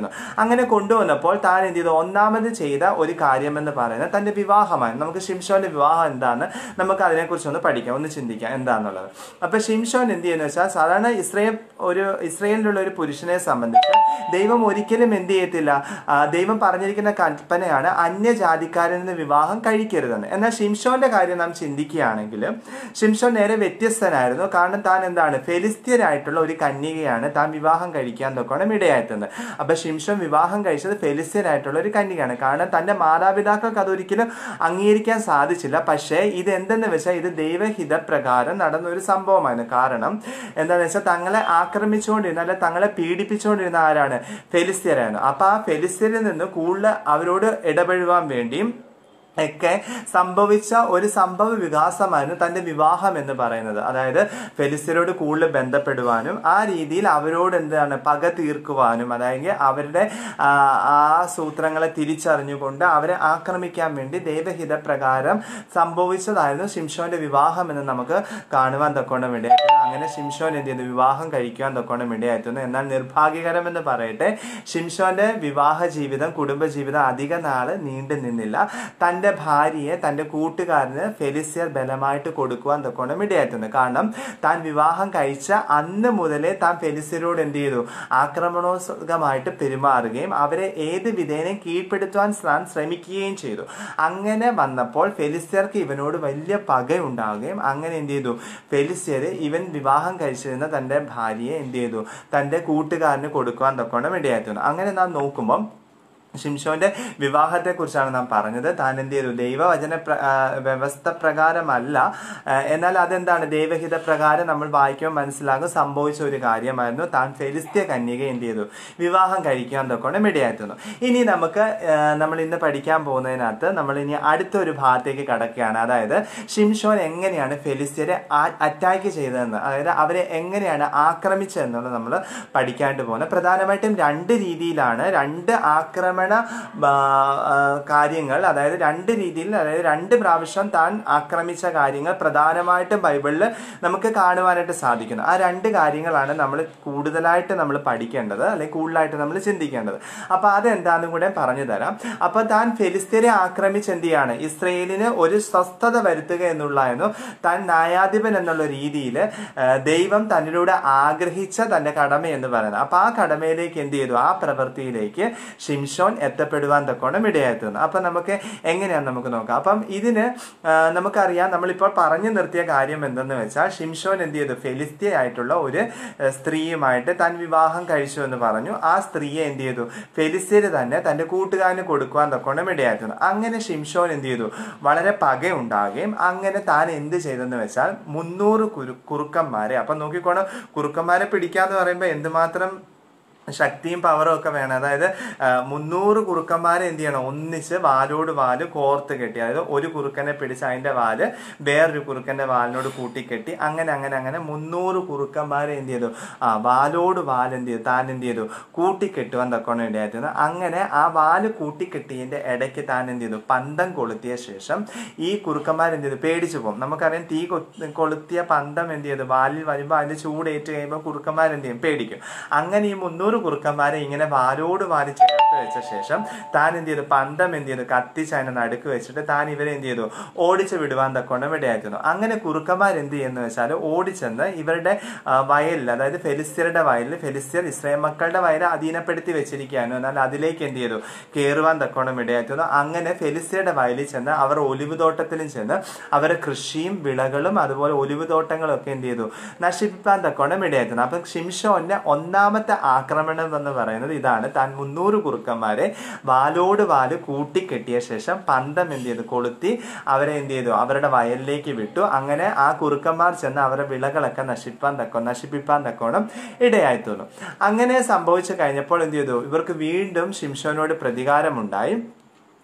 ഇടയായിത്തുന്നു അങ്ങനെ കൊണ്ടുവന്നപ്പോൾ താൻ എന്ത് ചെയ്തു ഒന്നാമത് ചെയ്ത ഒരു കാര്യമെന്ന് പറയുന്നത് തന്റെ വിവാഹമാണ് നമുക്ക് ഷിംഷോന്റെ വിവാഹം എന്താന്ന് നമുക്ക് അതിനെക്കുറിച്ച് ഒന്ന് പഠിക്കാം ഒന്ന് ചിന്തിക്കാം എന്താന്നുള്ളത് അപ്പൊ ഷിംഷോൻ എന്ത് ചെയ്യുന്ന വെച്ചാൽ സാധാരണ ഇസ്രയേൽ ഒരു ഇസ്രയേലിലുള്ള ഒരു പുരുഷനെ സംബന്ധിച്ച് ദൈവം ഒരിക്കലും എന്ത് ചെയ്യത്തില്ല ആ, ദൈവം പറഞ്ഞിരിക്കുന്ന കൽപ്പനയാണ് അന്യജാതിക്കാരിൽ നിന്ന് വിവാഹം കഴിക്കരുതെന്ന് എന്നാൽ ഷിംഷോന്റെ കാര്യം നാം ചിന്തിക്കുകയാണെങ്കിൽ ഷിംഷോൻ നേരെ വ്യത്യസ്തനായിരുന്നു കാരണം താൻ എന്താണ് ഫെലിസ്ത്യരായിട്ടുള്ള ഒരു കന്യകയാണ് താൻ വിവാഹം കഴിക്കാൻ തൊക്കണം ഇടയായിട്ടുന്നത് അപ്പൊ ഷിംഷോൻ വിവാഹം കഴിച്ചത് ഫെലിസ്ത്യരായിട്ടുള്ള ഒരു കന്യകയാണ് കാരണം തന്റെ മാതാപിതാക്കൾക്ക് അതൊരിക്കലും അംഗീകരിക്കാൻ സാധിച്ചില്ല പക്ഷേ ഇത് എന്തെന്ന് വെച്ചാൽ ഇത് ദൈവഹിത പ്രകാരം നടന്ന ഒരു സംഭവമാണ് കാരണം എന്താണെന്ന് വെച്ചാൽ തങ്ങളെ ആക്രമിച്ചുകൊണ്ടിരുന്ന അല്ലെ തങ്ങളെ പീഡിപ്പിച്ചുകൊണ്ടിരുന്ന ആരാണ് ഫെലിസ്ത്യരാണ് അപ്പൊ ആ ഫെലിസ്ത്യരിൽ നിന്ന് കൂടുതൽ അവരോട് ഇടപെടുവാൻ വേണ്ടിയും ഒക്കെ സംഭവിച്ച ഒരു സംഭവ വികാസമായിരുന്നു തന്റെ വിവാഹം എന്ന് പറയുന്നത് അതായത് ഫെലിസ്തീനോട് കൂടുതൽ ബന്ധപ്പെടുവാനും ആ രീതിയിൽ അവരോട് എന്താണ് പക തീർക്കുവാനും അതായത് അവരുടെ ആ, ആ സൂത്രങ്ങളെ തിരിച്ചറിഞ്ഞുകൊണ്ട് അവരെ ആക്രമിക്കാൻ വേണ്ടി ദൈവഹിത പ്രകാരം സംഭവിച്ചതായിരുന്നു ഷിംഷോന്റെ വിവാഹം എന്ന് നമുക്ക് കാണുവാൻ തക്കോണം ഇടയായിട്ടുണ്ട് അങ്ങനെ ഷിംഷോൻ എന്ത് ചെയ്യുന്നു വിവാഹം കഴിക്കുവാൻ തക്കോണം ഇടയായിട്ടുണ്ട് എന്നാൽ നിർഭാഗ്യകരം എന്ന് പറയട്ടെ ഷിംഷോന്റെ വിവാഹ ജീവിതം കുടുംബ ജീവിതം അധിക നാള് നീണ്ടു നിന്നില്ല തന്റെ ഭാര്യയെ തന്റെ കൂട്ടുകാരന് ഫെലിസിയർ ബലമായിട്ട് കൊടുക്കുവാൻ തക്കോണം ഇടയായിട്ടുണ്ട് കാരണം താൻ വിവാഹം കഴിച്ച അന്ന് മുതലേ താൻ ഫെലിസിയരോട് എന്ത് ചെയ്തു ആക്രമണോത്സുകമായിട്ട് പെരുമാറുകയും അവരെ ഏത് വിധേനയും കീഴ്പ്പെടുത്തുവാൻ താൻ ശ്രമിക്കുകയും ചെയ്തു അങ്ങനെ വന്നപ്പോൾ ഫെലിസ്ത്യർക്ക് ഇവനോട് വലിയ പകയുണ്ടാവുകയും അങ്ങനെ എന്ത് ചെയ്തു ഫെലിസ്ത്യർ ഇവൻ വിവാഹം കഴിച്ചിരുന്ന തന്റെ ഭാര്യയെ എന്ത് ചെയ്തു തന്റെ കൂട്ടുകാരന് കൊടുക്കുവാൻ തൊക്കണം ഇടയായിട്ടുണ്ട് അങ്ങനെ നാം നോക്കുമ്പം ഷിംഷോന്റെ വിവാഹത്തെ കുറിച്ചാണ് നാം പറഞ്ഞത് താൻ എന്ത് ചെയ്തു ദൈവവചന പ്ര- ആ, വ്യവസ്ഥ പ്രകാരമല്ല ആ, എന്നാൽ അതെന്താണ് ദൈവഹിത പ്രകാരം നമ്മൾ വായിക്കുമ്പോൾ മനസ്സിലാകും സംഭവിച്ച ഒരു കാര്യമായിരുന്നു താൻ ഫെലിസ്ത്യ കന്യക എന്ത് ചെയ്തു വിവാഹം കഴിക്കാൻ തൊക്കെ ഇടയായിരുന്നു ഇനി നമുക്ക് ആ, നമ്മൾ ഇന്ന് പഠിക്കാൻ പോകുന്നതിനകത്ത് നമ്മൾ ഇനി അടുത്തൊരു ഭാഗത്തേക്ക് കടക്കുകയാണ് അതായത് ഷിംഷോൻ എങ്ങനെയാണ് ഫെലിസ്ത്യരെ അറ്റാക്ക് ചെയ്തതെന്ന് അതായത് അവരെ എങ്ങനെയാണ് ആക്രമിച്ചതെന്നുള്ളത് നമ്മൾ പഠിക്കാനായിട്ട് പോകുന്നത് പ്രധാനമായിട്ടും രണ്ട് രീതിയിലാണ് രണ്ട് ആക്രമണ ആ, ആ, കാര്യങ്ങൾ അതായത് രണ്ട് രീതിയിൽ അതായത് രണ്ട് പ്രാവശ്യം താൻ ആക്രമിച്ച കാര്യങ്ങൾ പ്രധാനമായിട്ടും ബൈബിളിൽ നമുക്ക് കാണുവാനായിട്ട് സാധിക്കുന്നു ആ രണ്ട് കാര്യങ്ങളാണ് നമ്മൾ കൂടുതലായിട്ട് നമ്മൾ പഠിക്കേണ്ടത് അല്ലെങ്കിൽ കൂടുതലായിട്ട് നമ്മൾ ചിന്തിക്കേണ്ടത് അപ്പൊ അതെന്താണെന്നും കൂടെ പറഞ്ഞു തരാം അപ്പൊ താൻ ഫെലിസ്തീനെ ആക്രമിച്ച് എന്ത് ചെയ്യാണ് ഇസ്രയേലിന് ഒരു സ്വസ്ഥത വരുത്തുക എന്നുള്ളതായിരുന്നു താൻ ന്യായാധിപൻ എന്നുള്ള രീതിയിൽ ദൈവം തന്നിലൂടെ ആഗ്രഹിച്ച തന്റെ കടമ എന്ന് പറയുന്നത് അപ്പൊ ആ കടമയിലേക്ക് എന്ത് ചെയ്തു ആ പ്രവൃത്തിയിലേക്ക് ഷിംഷോൻ എത്തപ്പെടുവാൻ തക്കോണം ഇടയായിത്തീർന്നു അപ്പൊ നമുക്ക് എങ്ങനെയാന്ന് നമുക്ക് നോക്കാം അപ്പം ഇതിന് ആ, നമുക്കറിയാം നമ്മളിപ്പോൾ പറഞ്ഞു നിർത്തിയ കാര്യം എന്തെന്ന് വെച്ചാൽ ഷിംഷോൻ എന്ത് ചെയ്തു ഫെലിസ്ത്യ ആയിട്ടുള്ള ഒരു ആ, സ്ത്രീയുമായിട്ട് താൻ വിവാഹം കഴിച്ചു എന്ന് പറഞ്ഞു ആ സ്ത്രീയെ എന്ത് ചെയ്തു ഫെലിസ്ത്യര് തന്നെ തന്റെ കൂട്ടുകാരന് കൊടുക്കുവാൻ തക്കോണം ഇടയായിത്തീർന്നു അങ്ങനെ ഷിംഷോൻ എന്ത് ചെയ്തു വളരെ പകയുണ്ടാകുകയും അങ്ങനെ താൻ എന്ത് ചെയ്തെന്ന് വെച്ചാൽ മുന്നൂറ് കുരു കുറുക്കന്മാരെ അപ്പൊ നോക്കിക്കോണം കുറുക്കന്മാരെ പിടിക്കാന്ന് പറയുമ്പോൾ എന്തുമാത്രം ശക്തിയും പവറും ഒക്കെ വേണം അതായത് ആ, മുന്നൂറ് കുറുക്കന്മാരെ എന്ത് ചെയ്യണം ഒന്നിച്ച് വാലോട് വാല് കോർത്ത് കെട്ടി അതായത് ഒരു കുറുക്കനെ പിടിച്ച് അതിന്റെ വാല് വേറൊരു കുറുക്കന്റെ വാലിനോട് കൂട്ടിക്കെട്ടി അങ്ങനെ അങ്ങനെ അങ്ങനെ മുന്നൂറ് കുറുക്കന്മാരെ എന്ത് ചെയ്തു ആ വാലോട് വാൽ എന്ത് ചെയ്തു താൻ എന്ത് ചെയ്തു കൂട്ടിക്കെട്ടുവാൻ തക്കോണം ഇടയായിരുന്നു അങ്ങനെ ആ വാല് കൂട്ടിക്കെട്ടിയതിന്റെ ഇടയ്ക്ക് താൻ എന്ത് ചെയ്തു പന്തം കൊളുത്തിയ ശേഷം ഈ കുറുക്കന്മാർ എന്ത് ചെയ്തു പേടിച്ചു പോകും നമുക്കറിയാം തീ കൊ- കൊളുത്തിയ പന്തം എന്ത് ചെയ്തു വാലിൽ വരുമ്പോൾ അതിന്റെ ചൂടേറ്റ് കഴിയുമ്പോൾ കുറുക്കന്മാർ എന്ത് ചെയ്യും പേടിക്കും അങ്ങനെ ഈ മുന്നൂറ് കുറുക്കന്മാരെ ഇങ്ങനെ വാലോട് വാരി ചേർത്ത് വെച്ച ശേഷം താൻ എന്ത് ചെയ്തു പന്തം എന്ത് ചെയ്തു കത്തിച്ച് അതിനെ നടുക്ക് വെച്ചിട്ട് താൻ ഇവരെ എന്ത് ചെയ്തു ഓടിച്ചു വിടുവാൻ തക്കൊണ്ട് ഇടയാക്കുന്നു അങ്ങനെ കുറുക്കന്മാർ എന്ത് ചെയ്യുന്നു വെച്ചാൽ ഓടിച്ചെന്ന് ഇവരുടെ ആ, വയലിൽ അതായത് ഫെലിസ്ത്യരുടെ വയലിൽ ഫെലിസ്ത്യർ ഇസ്രായേൽ മക്കളുടെ വയൽ അധീനപ്പെടുത്തി വെച്ചിരിക്കുകയാണ് എന്നാൽ അതിലേക്ക് എന്ത് ചെയ്തു കയറുവാൻ തക്കോണം ഇടയാക്കുന്നു അങ്ങനെ ഫെലിസ്ത്യരുടെ വയലിൽ ചെന്ന് അവർ ഒലിവ് തോട്ടത്തിലും ചെന്ന് അവരുടെ കൃഷിയും വിളകളും അതുപോലെ ഒലിവ് തോട്ടങ്ങളും ഒക്കെ എന്ത് ചെയ്തു നശിപ്പിക്കാൻ തക്കോണം ഇടയാക്കുന്നു അപ്പം ഷിംഷോന്റെ ഒന്നാമത്തെ ആക്രമണം എന്ന് പറയുന്നത് ഇതാണ് താൻ മുന്നൂറ് കുറുക്കന്മാരെ വാലോട് വാല് കൂട്ടിക്കെട്ടിയ ശേഷം പന്തം എന്ത് ചെയ്തു കൊളുത്തി അവരെ എന്ത് ചെയ്തു അവരുടെ വയലിലേക്ക് വിട്ടു അങ്ങനെ ആ കുറുക്കന്മാർ ചെന്ന് അവരുടെ വിളകളൊക്കെ നശിപ്പാൻ തക്കോ നശിപ്പിപ്പാൻ തക്കോണം ഇടയായിത്തോന്നു അങ്ങനെ സംഭവിച്ചു കഴിഞ്ഞപ്പോൾ എന്ത് ചെയ്തു ഇവർക്ക് വീണ്ടും ഷിംഷോനോട് പ്രതികാരമുണ്ടായി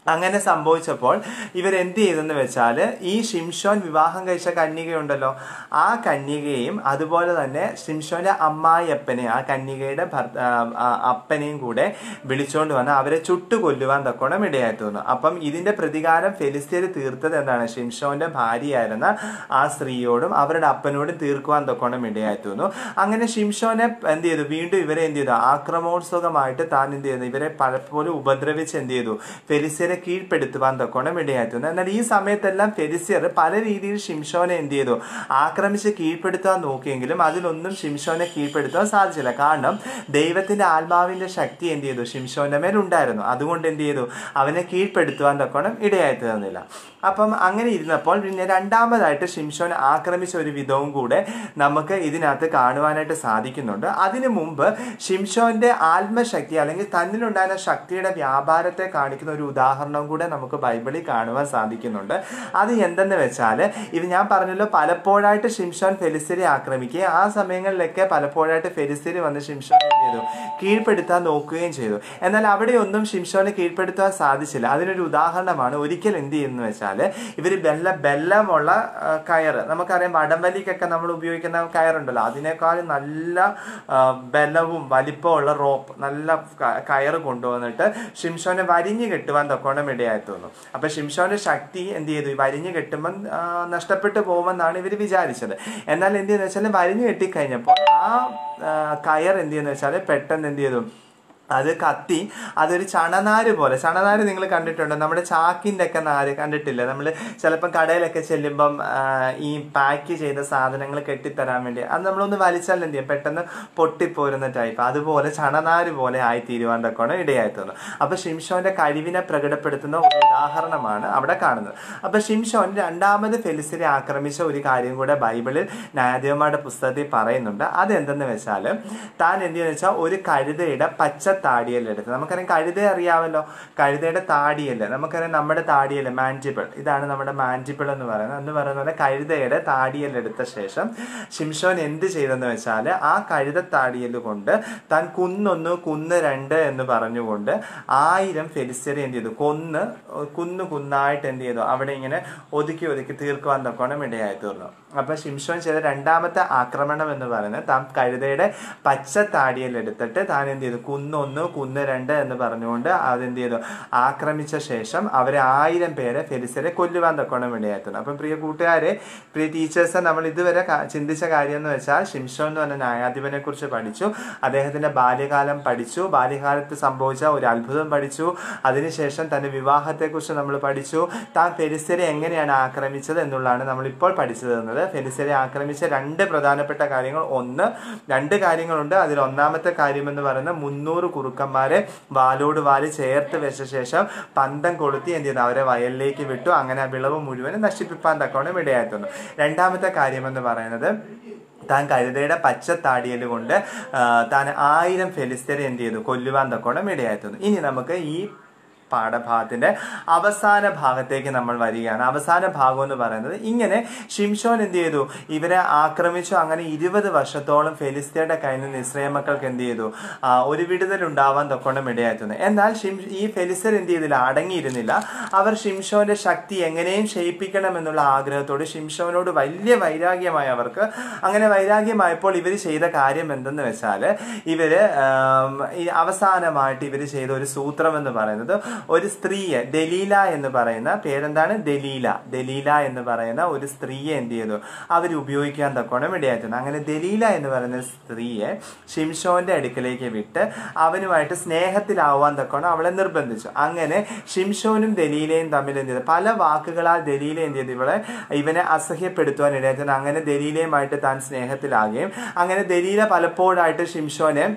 അങ്ങനെ സംഭവിച്ചപ്പോൾ ഇവരെന്ത് ചെയ്തെന്ന് വെച്ചാൽ ഈ ഷിംഷോൻ വിവാഹം കഴിച്ച കന്യകയുണ്ടല്ലോ ആ കന്യകയും അതുപോലെ തന്നെ ഷിംഷോന്റെ അമ്മായിയപ്പനെ ആ കന്യകയുടെ ഭർത്ത ആ, ആ, അപ്പനെയും കൂടെ വിളിച്ചുകൊണ്ട് വന്ന് അവരെ ചുട്ടു കൊല്ലുവാൻ തക്കോണം ഇടയായി തോന്നുന്നു അപ്പം ഇതിന്റെ പ്രതികാരം ഫെലിസ്തീർ തീർത്തത് എന്താണ് ഷിംഷോന്റെ ഭാര്യയായിരുന്ന ആ സ്ത്രീയോടും അവരുടെ അപ്പനോടും തീർക്കുവാൻ തക്കോണം ഇടയായി തോന്നുന്നു അങ്ങനെ ഷിംഷോനെ എന്ത് ചെയ്തു വീണ്ടും ഇവരെ എന്ത് ചെയ്തു ആക്രമോത്സുകമായിട്ട് താൻ എന്ത് ചെയ്യുന്നു ഇവരെ പലപ്പോഴും ഉപദ്രവിച്ച് എന്ത് ചെയ്തു ഫെലിസ്യരെ കീഴ്പ്പെടുത്തുവാൻ തക്കോണം ഇടയായിത്തുന്നു എന്നാൽ ഈ സമയത്തെല്ലാം ഫെലിസ്യർ പല രീതിയിൽ ഷിംഷോനെ എന്ത് ചെയ്തു ആക്രമിച്ച് കീഴ്പ്പെടുത്താൻ നോക്കിയെങ്കിലും അതിലൊന്നും ഷിംഷോനെ കീഴ്പ്പെടുത്താൻ സാധിച്ചില്ല കാരണം ദൈവത്തിന്റെ ആത്മാവിന്റെ ശക്തി എന്ത് ചെയ്തു ഷിംഷോന്റെ മേൽ ഉണ്ടായിരുന്നു അതുകൊണ്ട് എന്ത് ചെയ്തു അവനെ കീഴ്പ്പെടുത്തുവാൻ തക്കോണം ഇടയായി തീർന്നില്ല അപ്പം അങ്ങനെ ഇരുന്നപ്പോൾ പിന്നെ രണ്ടാമതായിട്ട് ഷിംഷോൻ ആക്രമിച്ച ഒരു വിധവും കൂടെ നമുക്ക് ഇതിനകത്ത് കാണുവാനായിട്ട് സാധിക്കുന്നുണ്ട് അതിനു മുമ്പ് ഷിംഷോന്റെ ആത്മശക്തി അല്ലെങ്കിൽ തന്നിലുണ്ടായിരുന്ന ശക്തിയുടെ വ്യാപാരത്തെ കാണിക്കുന്ന ഒരു ഉദാഹരണവും കൂടെ നമുക്ക് ബൈബിളിൽ കാണുവാൻ സാധിക്കുന്നുണ്ട് അത് എന്തെന്ന് വെച്ചാൽ ഇത് ഞാൻ പറഞ്ഞല്ലോ പലപ്പോഴായിട്ട് ഷിംഷോൻ ഫെലിസ്തീനെ ആക്രമിക്കുകയും ആ സമയങ്ങളിലൊക്കെ പലപ്പോഴായിട്ട് ഫെലിസ്തീന് വന്ന് ഷിംഷോൻ എന്ത് ചെയ്തു കീഴ്പ്പെടുത്താൻ നോക്കുകയും ചെയ്തു എന്നാൽ അവിടെയൊന്നും ഷിംഷോനെ കീഴ്പ്പെടുത്താൻ സാധിച്ചില്ല അതിനൊരു ഉദാഹരണമാണ് ഒരിക്കൽ എന്ത് ചെയ്യുന്നു വെച്ചാൽ ഇവർ ബെല്ല ബെല്ലമുള്ള ആ, കയറ് നമുക്കറിയാം വടംവലിക്കൊക്കെ നമ്മൾ ഉപയോഗിക്കുന്ന കയറുണ്ടല്ലോ അതിനേക്കാൾ നല്ല ആ, ബലവും വലിപ്പമുള്ള റോപ്പ് നല്ല ക- കയറ് കൊണ്ടുവന്നിട്ട് ഷിംഷോനെ വരിഞ്ഞു കെട്ടുവാൻ തക്കോണം ഇടയായി തോന്നും അപ്പൊ ഷിംഷോന്റെ ശക്തി എന്ത് ചെയ്തു ഈ വരിഞ്ഞു കെട്ടുമ്പോൾ ആ, നഷ്ടപ്പെട്ടു പോകുമെന്നാണ് ഇവർ വിചാരിച്ചത് എന്നാൽ എന്ത് ചെയ്യുന്ന വെച്ചാൽ വരിഞ്ഞു കെട്ടിക്കഴിഞ്ഞപ്പോൾ ആ ആ, കയർ എന്ത് ചെയ്യുന്ന വെച്ചാൽ പെട്ടെന്ന് എന്ത് ചെയ്തു അത് കത്തി അതൊരു ചണനാര് പോലെ ചണനാര് നിങ്ങൾ കണ്ടിട്ടുണ്ടോ നമ്മുടെ ചാക്കിൻ്റെ ഒക്കെ നാര് കണ്ടിട്ടില്ലേ നമ്മൾ ചിലപ്പം കടയിലൊക്കെ ചെല്ലുമ്പം ആ, ഈ പാക്ക് ചെയ്ത സാധനങ്ങൾ കെട്ടിത്തരാൻ വേണ്ടി അത് നമ്മളൊന്ന് വലിച്ചാൽ എന്ത് ചെയ്യും പെട്ടെന്ന് പൊട്ടിപ്പോരുന്ന ടൈപ്പ് അതുപോലെ ചണനാര് പോലെ ആയി തീരുവാൻ തക്കോണം ഇടയായി തോന്നുന്നു അപ്പൊ ഷിംഷോന്റെ കഴിവിനെ പ്രകടപ്പെടുത്തുന്ന ഒരു ഉദാഹരണമാണ് അവിടെ കാണുന്നത് അപ്പൊ ഷിംഷോൻ രണ്ടാമത് ഫെലിസിനെ ആക്രമിച്ച ഒരു കാര്യം കൂടെ ബൈബിളിൽ ന്യായാധിപന്മാരുടെ പുസ്തകത്തിൽ പറയുന്നുണ്ട് അതെന്തെന്ന് വെച്ചാൽ താൻ എന്ത് ചെയ്യുന്ന വെച്ചാൽ ഒരു കഴുതയുടെ പച്ച താടിയല്ലെടുത്ത് നമുക്കറിയാം കഴുത അറിയാമല്ലോ കഴുതയുടെ താടിയല് നമുക്കറിയാം നമ്മുടെ താടിയല് മാൻറ്റിപ്പിൾ ഇതാണ് നമ്മുടെ മാൻറ്റിപ്പിൾ എന്ന് പറയുന്നത് എന്ന് പറയുന്ന പോലെ കഴുതയുടെ താടിയലെടുത്ത ശേഷം ഷിംഷോൻ എന്ത് ചെയ്തെന്ന് വെച്ചാൽ ആ കഴുത താടിയല് കൊണ്ട് താൻ കുന്നൊന്ന് കുന്ന് രണ്ട് എന്ന് പറഞ്ഞുകൊണ്ട് ആയിരം ഫെലിസ്തരെ എന്ത് ചെയ്തു കൊന്ന് കുന്ന് കുന്നായിട്ട് എന്ത് ചെയ്തു അവിടെ ഇങ്ങനെ ഒതുക്കി ഒതുക്കി തീർക്കുവാൻ തക്കോണം ഇടയായി തീർന്നു അപ്പൊ ഷിംഷോൻ ചെയ്ത രണ്ടാമത്തെ ആക്രമണം എന്ന് പറയുന്നത് താൻ കഴുതയുടെ പച്ച താടിയിൽ എടുത്തിട്ട് താൻ എന്ത് ചെയ്തു കുന്നൊന്ന് കുന്ന് രണ്ട് എന്ന് പറഞ്ഞുകൊണ്ട് അതെന്ത് ചെയ്തു ആക്രമിച്ച ശേഷം അവരെ ആയിരം പേരെ ഫെലിസരെ കൊല്ലുവാൻ തക്കോണം ഇടയായിരുന്നു അപ്പം പ്രിയ കൂട്ടുകാരെ പ്രിയ ടീച്ചേഴ്സ് നമ്മൾ ഇതുവരെ ക- ചിന്തിച്ച കാര്യം എന്ന് വെച്ചാൽ ഷിംഷോൻ എന്ന് പറഞ്ഞ ന്യായാധിപനെ കുറിച്ച് പഠിച്ചു അദ്ദേഹത്തിന്റെ ബാല്യകാലം പഠിച്ചു ബാല്യകാലത്ത് സംഭവിച്ച ഒരു അത്ഭുതം പഠിച്ചു അതിനുശേഷം തന്റെ വിവാഹത്തെക്കുറിച്ച് നമ്മൾ പഠിച്ചു താൻ ഫെലിസ്തരെ എങ്ങനെയാണ് ആക്രമിച്ചത് എന്നുള്ളതാണ് നമ്മൾ ഇപ്പോൾ പഠിച്ചു തന്നത് ഫെലിസ്തരെ ആക്രമിച്ച രണ്ട് പ്രധാനപ്പെട്ട കാര്യങ്ങൾ ഒന്ന് രണ്ട് കാര്യങ്ങളുണ്ട് അതിൽ ഒന്നാമത്തെ കാര്യം എന്ന് പറയുന്നത് മുന്നൂറ് കുറുക്കന്മാരെ വാലോട് വാല് ചേർത്ത് വെച്ച ശേഷം പന്തം കൊളുത്തി എന്ത് ചെയ്തു അവരെ വയലിലേക്ക് വിട്ടു അങ്ങനെ ആ വിളവ് മുഴുവനും നശിപ്പിക്കാൻ തക്കവണ്ണം ഇടയായിത്തുന്നു രണ്ടാമത്തെ കാര്യം എന്ന് പറയുന്നത് താൻ കഴുതയുടെ പച്ച താടിയൽ കൊണ്ട് ആ, താൻ ആയിരം ഫെലിസ്തരെ എന്ത് ചെയ്തു കൊല്ലുവാൻ തക്കോണം ഇടയായിത്തുന്നു ഇനി നമുക്ക് ഈ പാഠഭാഗത്തിന്റെ അവസാന ഭാഗത്തേക്ക് നമ്മൾ വരികയാണ് അവസാന ഭാഗം എന്ന് പറയുന്നത് ഇങ്ങനെ ഷിംഷോൻ എന്ത് ചെയ്തു ഇവരെ ആക്രമിച്ചു അങ്ങനെ ഇരുപത് വർഷത്തോളം ഫെലിസ്തയുടെ കയ്യിൽ നിന്ന് ഇസ്രയേൽ മക്കൾക്ക് എന്ത് ചെയ്തു ആ, ഒരു വിടുതൽ ഉണ്ടാവാൻ തൊക്കണം ഇടയാറ്റുന്നത് എന്നാൽ ഷിം ഈ ഫെലിസ്തർ എന്ത് ചെയ്തില്ല അടങ്ങിയിരുന്നില്ല അവർ ഷിംഷോന്റെ ശക്തി എങ്ങനെയും ക്ഷയിപ്പിക്കണം എന്നുള്ള ആഗ്രഹത്തോട് ഷിംഷോനോട് വലിയ വൈരാഗ്യമായി അവർക്ക് അങ്ങനെ വൈരാഗ്യമായപ്പോൾ ഇവർ ചെയ്ത കാര്യം എന്തെന്ന് വെച്ചാൽ ഇവര് ആം, ഈ അവസാനമായിട്ട് ഇവർ ചെയ്ത ഒരു സൂത്രം എന്ന് പറയുന്നത് ഒരു സ്ത്രീയെ ദലീല എന്ന് പറയുന്ന പേരെന്താണ് ദലീല ദലീല എന്ന് പറയുന്ന ഒരു സ്ത്രീയെ എന്ത് ചെയ്തു അവർ ഉപയോഗിക്കാൻ തക്കോണം ഇടയായിട്ടുണ്ട് അങ്ങനെ ദലീല എന്ന് പറയുന്ന സ്ത്രീയെ ഷിംഷോന്റെ അടുക്കലേക്ക് വിട്ട് അവനുമായിട്ട് സ്നേഹത്തിലാവാൻ തക്കോണം അവളെ നിർബന്ധിച്ചു അങ്ങനെ ഷിംഷോനും ദലീലയും തമ്മിൽ എന്ത് ചെയ്തു പല വാക്കുകളാൽ ദലീല എന്ത് ചെയ്തു ഇവളെ ഇവനെ അസഹ്യപ്പെടുത്തുവാൻ ഇടയായിട്ടുണ്ട് അങ്ങനെ ദലീലയുമായിട്ട് താൻ സ്നേഹത്തിലാകുകയും അങ്ങനെ ദലീല പലപ്പോഴായിട്ട് ഷിംഷോനെ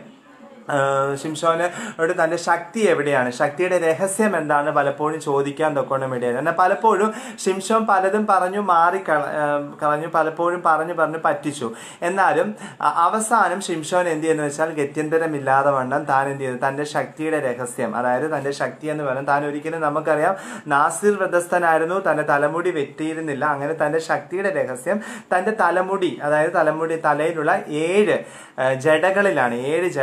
ആഹ് ഷിംഷോനോട് തന്റെ ശക്തി എവിടെയാണ് ശക്തിയുടെ രഹസ്യം എന്താണ് പലപ്പോഴും ചോദിക്കാൻ തൊക്കണം ഇടയായി എന്നാൽ പലപ്പോഴും ഷിംഷോൻ പലതും പറഞ്ഞു മാറി കള- ആഹ് കളഞ്ഞു പലപ്പോഴും പറഞ്ഞു പറഞ്ഞു പറ്റിച്ചു എന്നാലും അ- അവസാനം ഷിംഷോൻ എന്ത് ചെയ്യുന്നു വെച്ചാൽ ഗത്യന്തരമില്ലാതെ വണ്ണം താൻ എന്ത് ചെയ്തു തന്റെ ശക്തിയുടെ രഹസ്യം അതായത് തന്റെ ശക്തി എന്ന് പറയുന്നത് താൻ ഒരിക്കലും നമുക്കറിയാം നാസിർ വ്രതസ്ഥനായിരുന്നു തന്റെ തലമുടി വെട്ടിയിരുന്നില്ല അങ്ങനെ തന്റെ ശക്തിയുടെ രഹസ്യം തന്റെ തലമുടി അതായത് തലമുടി തലയിലുള്ള ഏഴ് ആ, ജടകളിലാണ് ഏഴ് ജടകളിലാണ്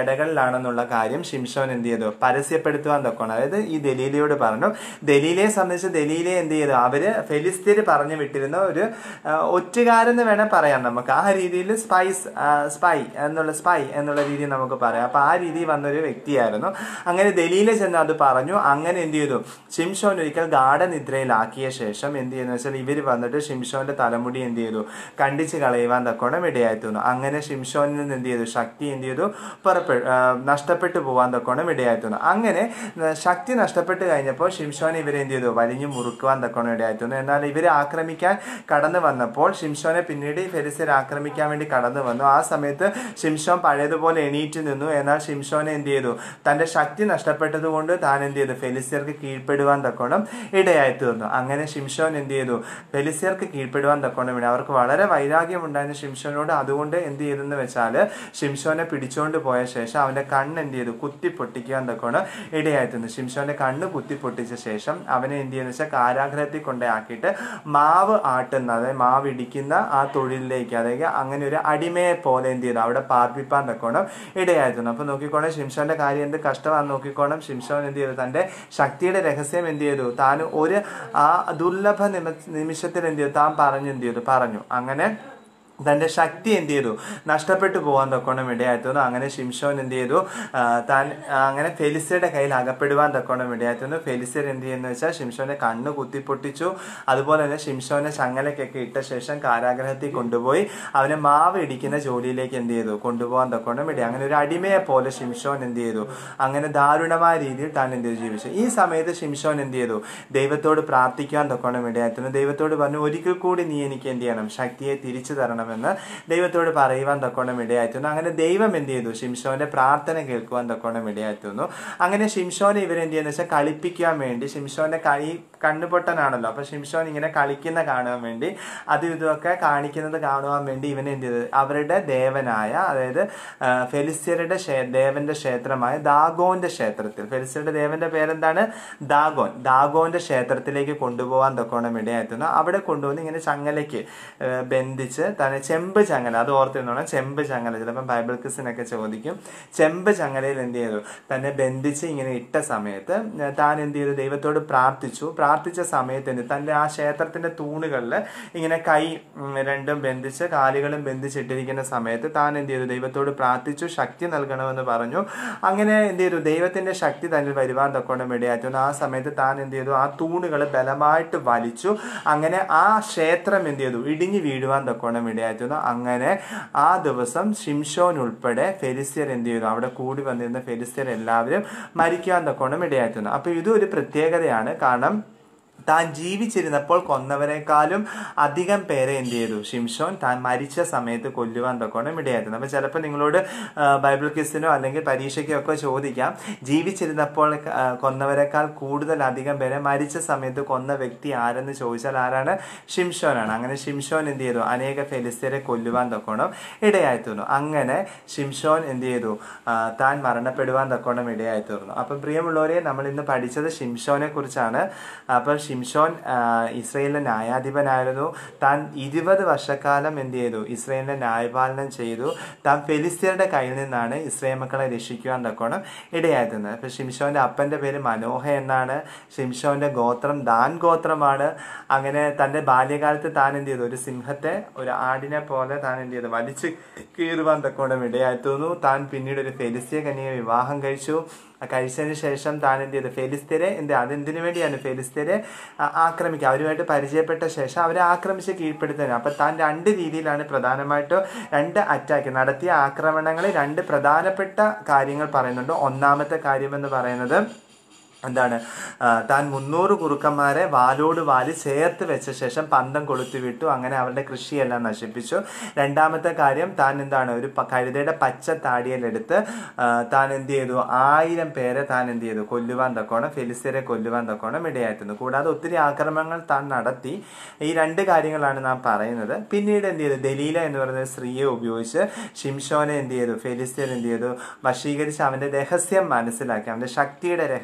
ആരാണെന്നുള്ള കാര്യം ഷിംഷോൻ എന്ത് ചെയ്തു പരസ്യപ്പെടുത്തുവാൻ തൊക്കണം അതായത് ഈ ദലീലയോട് പറഞ്ഞു ദലീലയെ സംബന്ധിച്ച് ദലീലെ എന്ത് ചെയ്തു അവര് ഫെലിസ്തീര് പറഞ്ഞു വിട്ടിരുന്ന ഒരു ആ, ഒറ്റുകാരെന്ന് വേണേൽ പറയാം നമുക്ക് ആ രീതിയിൽ സ്പൈസ് സ്പൈ എന്നുള്ള സ്പൈ എന്നുള്ള രീതിയിൽ നമുക്ക് പറയാം അപ്പൊ ആ രീതിയിൽ വന്നൊരു വ്യക്തിയായിരുന്നു അങ്ങനെ ദലീല ചെന്ന് അത് പറഞ്ഞു അങ്ങനെ എന്ത് ചെയ്തു ഷിംഷോൻ ഒരിക്കൽ ഗാഠനിദ്രയിലാക്കിയ ശേഷം എന്ത് ചെയ്യുന്നു വെച്ചാൽ ഇവർ വന്നിട്ട് ഷിംഷോന്റെ തലമുടി എന്ത് ചെയ്തു കണ്ടിച്ച് കളയുവാൻ തക്കോണം ഇടയായി തീർന്നു അങ്ങനെ ഷിംഷോനിൽ നിന്ന് എന്ത് ചെയ്തു ശക്തി എന്ത് ചെയ്തു പുറപ്പെ ആ, നഷ്ടപ്പെട്ടു പോവാൻ തക്കോണം ഇടയായി തീർന്നു അങ്ങനെ ആ, ശക്തി നഷ്ടപ്പെട്ട് കഴിഞ്ഞപ്പോൾ ഷിംഷോനെ ഇവരെ എന്ത് ചെയ്തു വലിഞ്ഞു മുറുക്കുവാൻ തക്കോണം ഇടയായി തീർന്നു എന്നാൽ ഇവരെ ആക്രമിക്കാൻ കടന്നു വന്നപ്പോൾ ഷിംഷോനെ പിന്നീട് ഈ ഫെരിസർ ആക്രമിക്കാൻ വേണ്ടി കടന്നു വന്നു ആ സമയത്ത് ഷിംഷോൻ പഴയതുപോലെ എണീറ്റ് നിന്നു എന്നാൽ ഷിംഷോനെ എന്ത് ചെയ്തു തന്റെ ശക്തി നഷ്ടപ്പെട്ടത് കൊണ്ട് താൻ എന്ത് ചെയ്തു ഫെലിസ്യർക്ക് കീഴ്പ്പെടുവാൻ തക്കോണം ഇടയായി തീർന്നു അങ്ങനെ ഷിംഷോൻ എന്ത് ചെയ്തു ഫെലിസ്യർക്ക് കീഴ്പ്പെടുവാൻ തക്കോണം ഇട അവർക്ക് വളരെ വൈരാഗ്യം ഉണ്ടായിരുന്ന ഷിംഷോനോട് അതുകൊണ്ട് എന്ത് ചെയ്തെന്ന് വെച്ചാൽ ഷിംഷോനെ പിടിച്ചുകൊണ്ട് പോയ ശേഷം അവന്റെ കണ്ണ് എന്ത് ചെയ്തു കുത്തി പൊട്ടിക്കുവാൻ തക്കോണം ഇടയായി തീർന്നു ഷിംഷോന്റെ കണ്ണ് കുത്തി പൊട്ടിച്ച ശേഷം അവനെ എന്ത് ചെയ്യുന്ന വെച്ചാൽ കാരാഗ്രഹത്തിൽ കൊണ്ടാക്കിയിട്ട് മാവ് ആട്ടുന്ന അതായത് മാവ് ഇടിക്കുന്ന ആ തൊഴിലിലേക്ക് അതായത് അങ്ങനെ ഒരു അടിമയെ പോലെ എന്ത് ചെയ്തു അവിടെ പാർപ്പിപ്പാൻ തക്കോണം ഇടയായിരുന്നു അപ്പൊ നോക്കിക്കോണം ഷിംഷോന്റെ കാര്യം എന്ത് കഷ്ടമാണെന്ന് നോക്കിക്കോണം ഷിംഷോൻ എന്ത് ചെയ്തു തന്റെ ശക്തിയുടെ രഹസ്യം എന്ത് ചെയ്തു താൻ ഒരു ആ ദുർലഭ നിമ നിമിഷത്തിൽ എന്ത് ചെയ്തു താൻ പറഞ്ഞു എന്ത് ചെയ്തു പറഞ്ഞു അങ്ങനെ തന്റെ ശക്തി എന്ത് ചെയ്തു നഷ്ടപ്പെട്ടു പോകാൻ തക്കോണം ഇടയായിരുന്നു അങ്ങനെ ഷിംഷോൻ എന്ത് ചെയ്തു ആ, താൻ ആ, അങ്ങനെ ഫെലിസയുടെ കയ്യിൽ അകപ്പെടുവാൻ തക്കോണം ഇടയായിരുന്നു ഫെലിസർ എന്ത് ചെയ്യുന്ന വെച്ചാൽ ഷിംഷോന്റെ കണ്ണ് കുത്തിപ്പൊട്ടിച്ചു അതുപോലെ തന്നെ ഷിംഷോനെ ചങ്ങലക്കൊക്കെ ഇട്ട ശേഷം കാരാഗ്രഹത്തിൽ കൊണ്ടുപോയി അവനെ മാവ് ഇടിക്കുന്ന ജോലിയിലേക്ക് എന്ത് ചെയ്തു കൊണ്ടുപോകാൻ തക്കോണം ഇടയാ അങ്ങനെ ഒരു അടിമയെ പോലെ ഷിംഷോൻ എന്ത് ചെയ്തു അങ്ങനെ ദാരുണമായ രീതിയിൽ താൻ എന്ത് ചെയ്തു ജീവിച്ചു ഈ സമയത്ത് ഷിംഷോൻ എന്ത് ചെയ്തു ദൈവത്തോട് പ്രാർത്ഥിക്കാൻ തക്കോണം ഇടയായിരുന്നു ദൈവത്തോട് പറഞ്ഞു ഒരിക്കൽ കൂടി നീ എനിക്ക് എന്ത് ചെയ്യണം ശക്തിയെ തിരിച്ചു തരണമെന്ന് ദൈവത്തോട് പറയുവാൻ തക്കോണം ഇടയായിരുന്നു അങ്ങനെ ദൈവം എന്ത് ചെയ്തു ഷിംഷോന്റെ പ്രാർത്ഥന കേൾക്കുവാൻ തക്കോണം ഇടയായിരുന്നു അങ്ങനെ ഷിംഷോനെ ഇവരെന്ത് ചെയ്യുന്ന വെച്ചാൽ കളിപ്പിക്കാൻ വേണ്ടി ഷിംഷോന്റെ കൈ കണ്ണുപൊട്ടനാണല്ലോ അപ്പൊ ഷിംഷോൻ ഇങ്ങനെ കളിക്കുന്ന കാണുവാൻ വേണ്ടി അതും ഇതുമൊക്കെ കാണിക്കുന്നത് കാണുവാൻ വേണ്ടി ഇവൻ എന്ത് ചെയ്തത് അവരുടെ ദേവനായ അതായത് ആ, ഫെലിസ്ത്യരുടെ ക്ഷേ- ദേവന്റെ ക്ഷേത്രമായ ദാഗോന്റെ ക്ഷേത്രത്തിൽ ഫെലിസ്ത്യരുടെ ദേവന്റെ പേരെന്താണ് ദാഗോൻ ദാഗോന്റെ ക്ഷേത്രത്തിലേക്ക് കൊണ്ടുപോകാൻ തക്കോണം ഇടയായിരുന്നു അവിടെ കൊണ്ടുവന്ന് ഇങ്ങനെ ചങ്ങലയ്ക്ക് ആ, ബന്ധിച്ച് തന്നെ ചെമ്പ് ചങ്ങല അത് ഓർത്തിരുന്നോണം ചെമ്പ് ചങ്ങല ചിലപ്പം ബൈബിൾ ക്രിസിനൊക്കെ ചോദിക്കും ചെമ്പ് ചങ്ങലയിൽ എന്ത് ചെയ്തു തന്നെ ബന്ധിച്ച് ഇങ്ങനെ ഇട്ട സമയത്ത് താൻ എന്ത് ചെയ്തു ദൈവത്തോട് പ്രാർത്ഥിച്ചു പ്രാർത്ഥിച്ച സമയത്ത് എന്ത് തന്റെ ആ ക്ഷേത്രത്തിന്റെ തൂണുകളിൽ ഇങ്ങനെ കൈ ഉം, രണ്ടും ബന്ധിച്ച് കാലുകളും ബന്ധിച്ചിട്ടിരിക്കുന്ന സമയത്ത് താൻ എന്ത് ചെയ്തു ദൈവത്തോട് പ്രാർത്ഥിച്ചു ശക്തി നൽകണമെന്ന് പറഞ്ഞു അങ്ങനെ എന്ത് ചെയ്തു ദൈവത്തിന്റെ ശക്തി തന്നിൽ വരുവാൻ തക്കോണം ഇടയായിരുന്നു ആ സമയത്ത് താൻ എന്ത് ചെയ്തു ആ തൂണുകൾ ബലമായിട്ട് വലിച്ചു അങ്ങനെ ആ ക്ഷേത്രം എന്ത് ചെയ്തു ഇടിഞ്ഞു വീഴുവാൻ തക്കോണം ഇടയായിരുന്നു അങ്ങനെ ആ ദിവസം ഷിംഷോൻ ഉൾപ്പെടെ ഫെലിസ്യർ എന്ത് ചെയ്തു അവിടെ കൂടി വന്നിരുന്ന ഫെലിസ്യർ എല്ലാവരും മരിക്കുവാൻ തക്കോണം ഇടയായിരുന്നു അപ്പൊ ഇതൊരു പ്രത്യേകതയാണ് കാരണം താൻ ജീവിച്ചിരുന്നപ്പോൾ കൊന്നവരെക്കാളും അധികം പേരെ എന്ത് ചെയ്തു ഷിംഷോൻ താൻ മരിച്ച സമയത്ത് കൊല്ലുവാൻ തക്കോണം ഇടയായിരുന്നു അപ്പൊ ചിലപ്പോൾ നിങ്ങളോട് ആ, ബൈബിൾ ക്വിസിനോ അല്ലെങ്കിൽ പരീക്ഷയ്ക്കോ ഒക്കെ ചോദിക്കാം ജീവിച്ചിരുന്നപ്പോൾ ആ, കൊന്നവരെക്കാൾ കൂടുതൽ അധികം പേരെ മരിച്ച സമയത്ത് കൊന്ന വ്യക്തി ആരെന്ന് ചോദിച്ചാൽ ആരാണ് ഷിംഷോനാണ് അങ്ങനെ ഷിംഷോൻ എന്ത് ചെയ്തു അനേക ഫെലിസ്തീരെ കൊല്ലുവാൻ തക്കോണം ഇടയായി തീർന്നു അങ്ങനെ ഷിംഷോൻ എന്ത് ചെയ്തു ആ, താൻ മരണപ്പെടുവാൻ തക്കോണം ഇടയായി തീർന്നു അപ്പം പ്രിയമുള്ളവരെ നമ്മൾ ഇന്ന് പഠിച്ചത് ഷിംഷോനെ കുറിച്ചാണ് അപ്പം ഷിംഷോൻ ആ, ഇസ്രയേലിന്റെ ന്യായാധിപനായിരുന്നു താൻ ഇരുപത് വർഷക്കാലം എന്ത് ചെയ്തു ഇസ്രയേലിന്റെ ന്യായപാലനം ചെയ്തു താൻ ഫെലിസ്തീനയുടെ കയ്യിൽ നിന്നാണ് ഇസ്രയേൽ മക്കളെ രക്ഷിക്കുവാൻ തക്കോണം ഇടയായിരുന്നത് അപ്പൊ ഷിംഷോന്റെ അപ്പന്റെ പേര് മനോഹ എന്നാണ് ഷിംഷോന്റെ ഗോത്രം ദാൻ ഗോത്രമാണ് അങ്ങനെ തന്റെ ബാല്യകാലത്ത് താൻ എന്ത് ചെയ്തു ഒരു സിംഹത്തെ ഒരു ആടിനെ പോലെ താൻ എന്ത് ചെയ്തു വലിച്ചു കീറുവാൻ തക്കോണം ഇടയായി തോന്നു താൻ പിന്നീട് ഒരു ഫെലിസ്തീയ കന്യയെ വിവാഹം കഴിച്ചു ആ കഴിച്ചതിന് ശേഷം താൻ എന്ത് ചെയ്തു ഫെലിസ്തീനെ എന്ത് അതെന്തിനു വേണ്ടിയാണ് ഫെലിസ്തീനെ ആ- ആക്രമിക്കുക അവരുമായിട്ട് പരിചയപ്പെട്ട ശേഷം അവരെ ആക്രമിച്ച് കീഴ്പ്പെടുത്തുന്നത് അപ്പൊ താൻ രണ്ട് രീതിയിലാണ് പ്രധാനമായിട്ടും രണ്ട് അറ്റാക്ക് നടത്തിയ ആക്രമണങ്ങളിൽ രണ്ട് പ്രധാനപ്പെട്ട കാര്യങ്ങൾ പറയുന്നുണ്ട് ഒന്നാമത്തെ കാര്യം എന്ന് പറയുന്നത് എന്താണ് ആ, താൻ മുന്നൂറ് കുറുക്കന്മാരെ വാലോട് വാല് ചേർത്ത് വെച്ച ശേഷം പന്തം കൊളുത്തി വിട്ടു അങ്ങനെ അവരുടെ കൃഷിയെല്ലാം നശിപ്പിച്ചു രണ്ടാമത്തെ കാര്യം താൻ എന്താണ് ഒരു പ- കഴുതയുടെ പച്ച താടിയിലെടുത്ത് ആ, താൻ എന്ത് ചെയ്തു ആയിരം പേരെ താൻ എന്ത് ചെയ്തു കൊല്ലുവാൻ തക്കോണം ഫെലിസ്തീനെ കൊല്ലുവാൻ തക്കോണം ഇടയായിരുന്നു കൂടാതെ ഒത്തിരി ആക്രമണങ്ങൾ താൻ നടത്തി ഈ രണ്ട് കാര്യങ്ങളാണ് നാം പറയുന്നത് പിന്നീട് എന്ത് ചെയ്തു ദലീല എന്ന് പറയുന്ന ഒരു സ്ത്രീയെ ഉപയോഗിച്ച് ഷിംഷോനെ എന്ത് ചെയ്തു ഫെലിസ്തീൻ എന്ത് ചെയ്തു വശീകരിച്ച് അവന്റെ രഹസ്യം മനസ്സിലാക്കി അവന്റെ ശക്തിയുടെ രഹസ്യം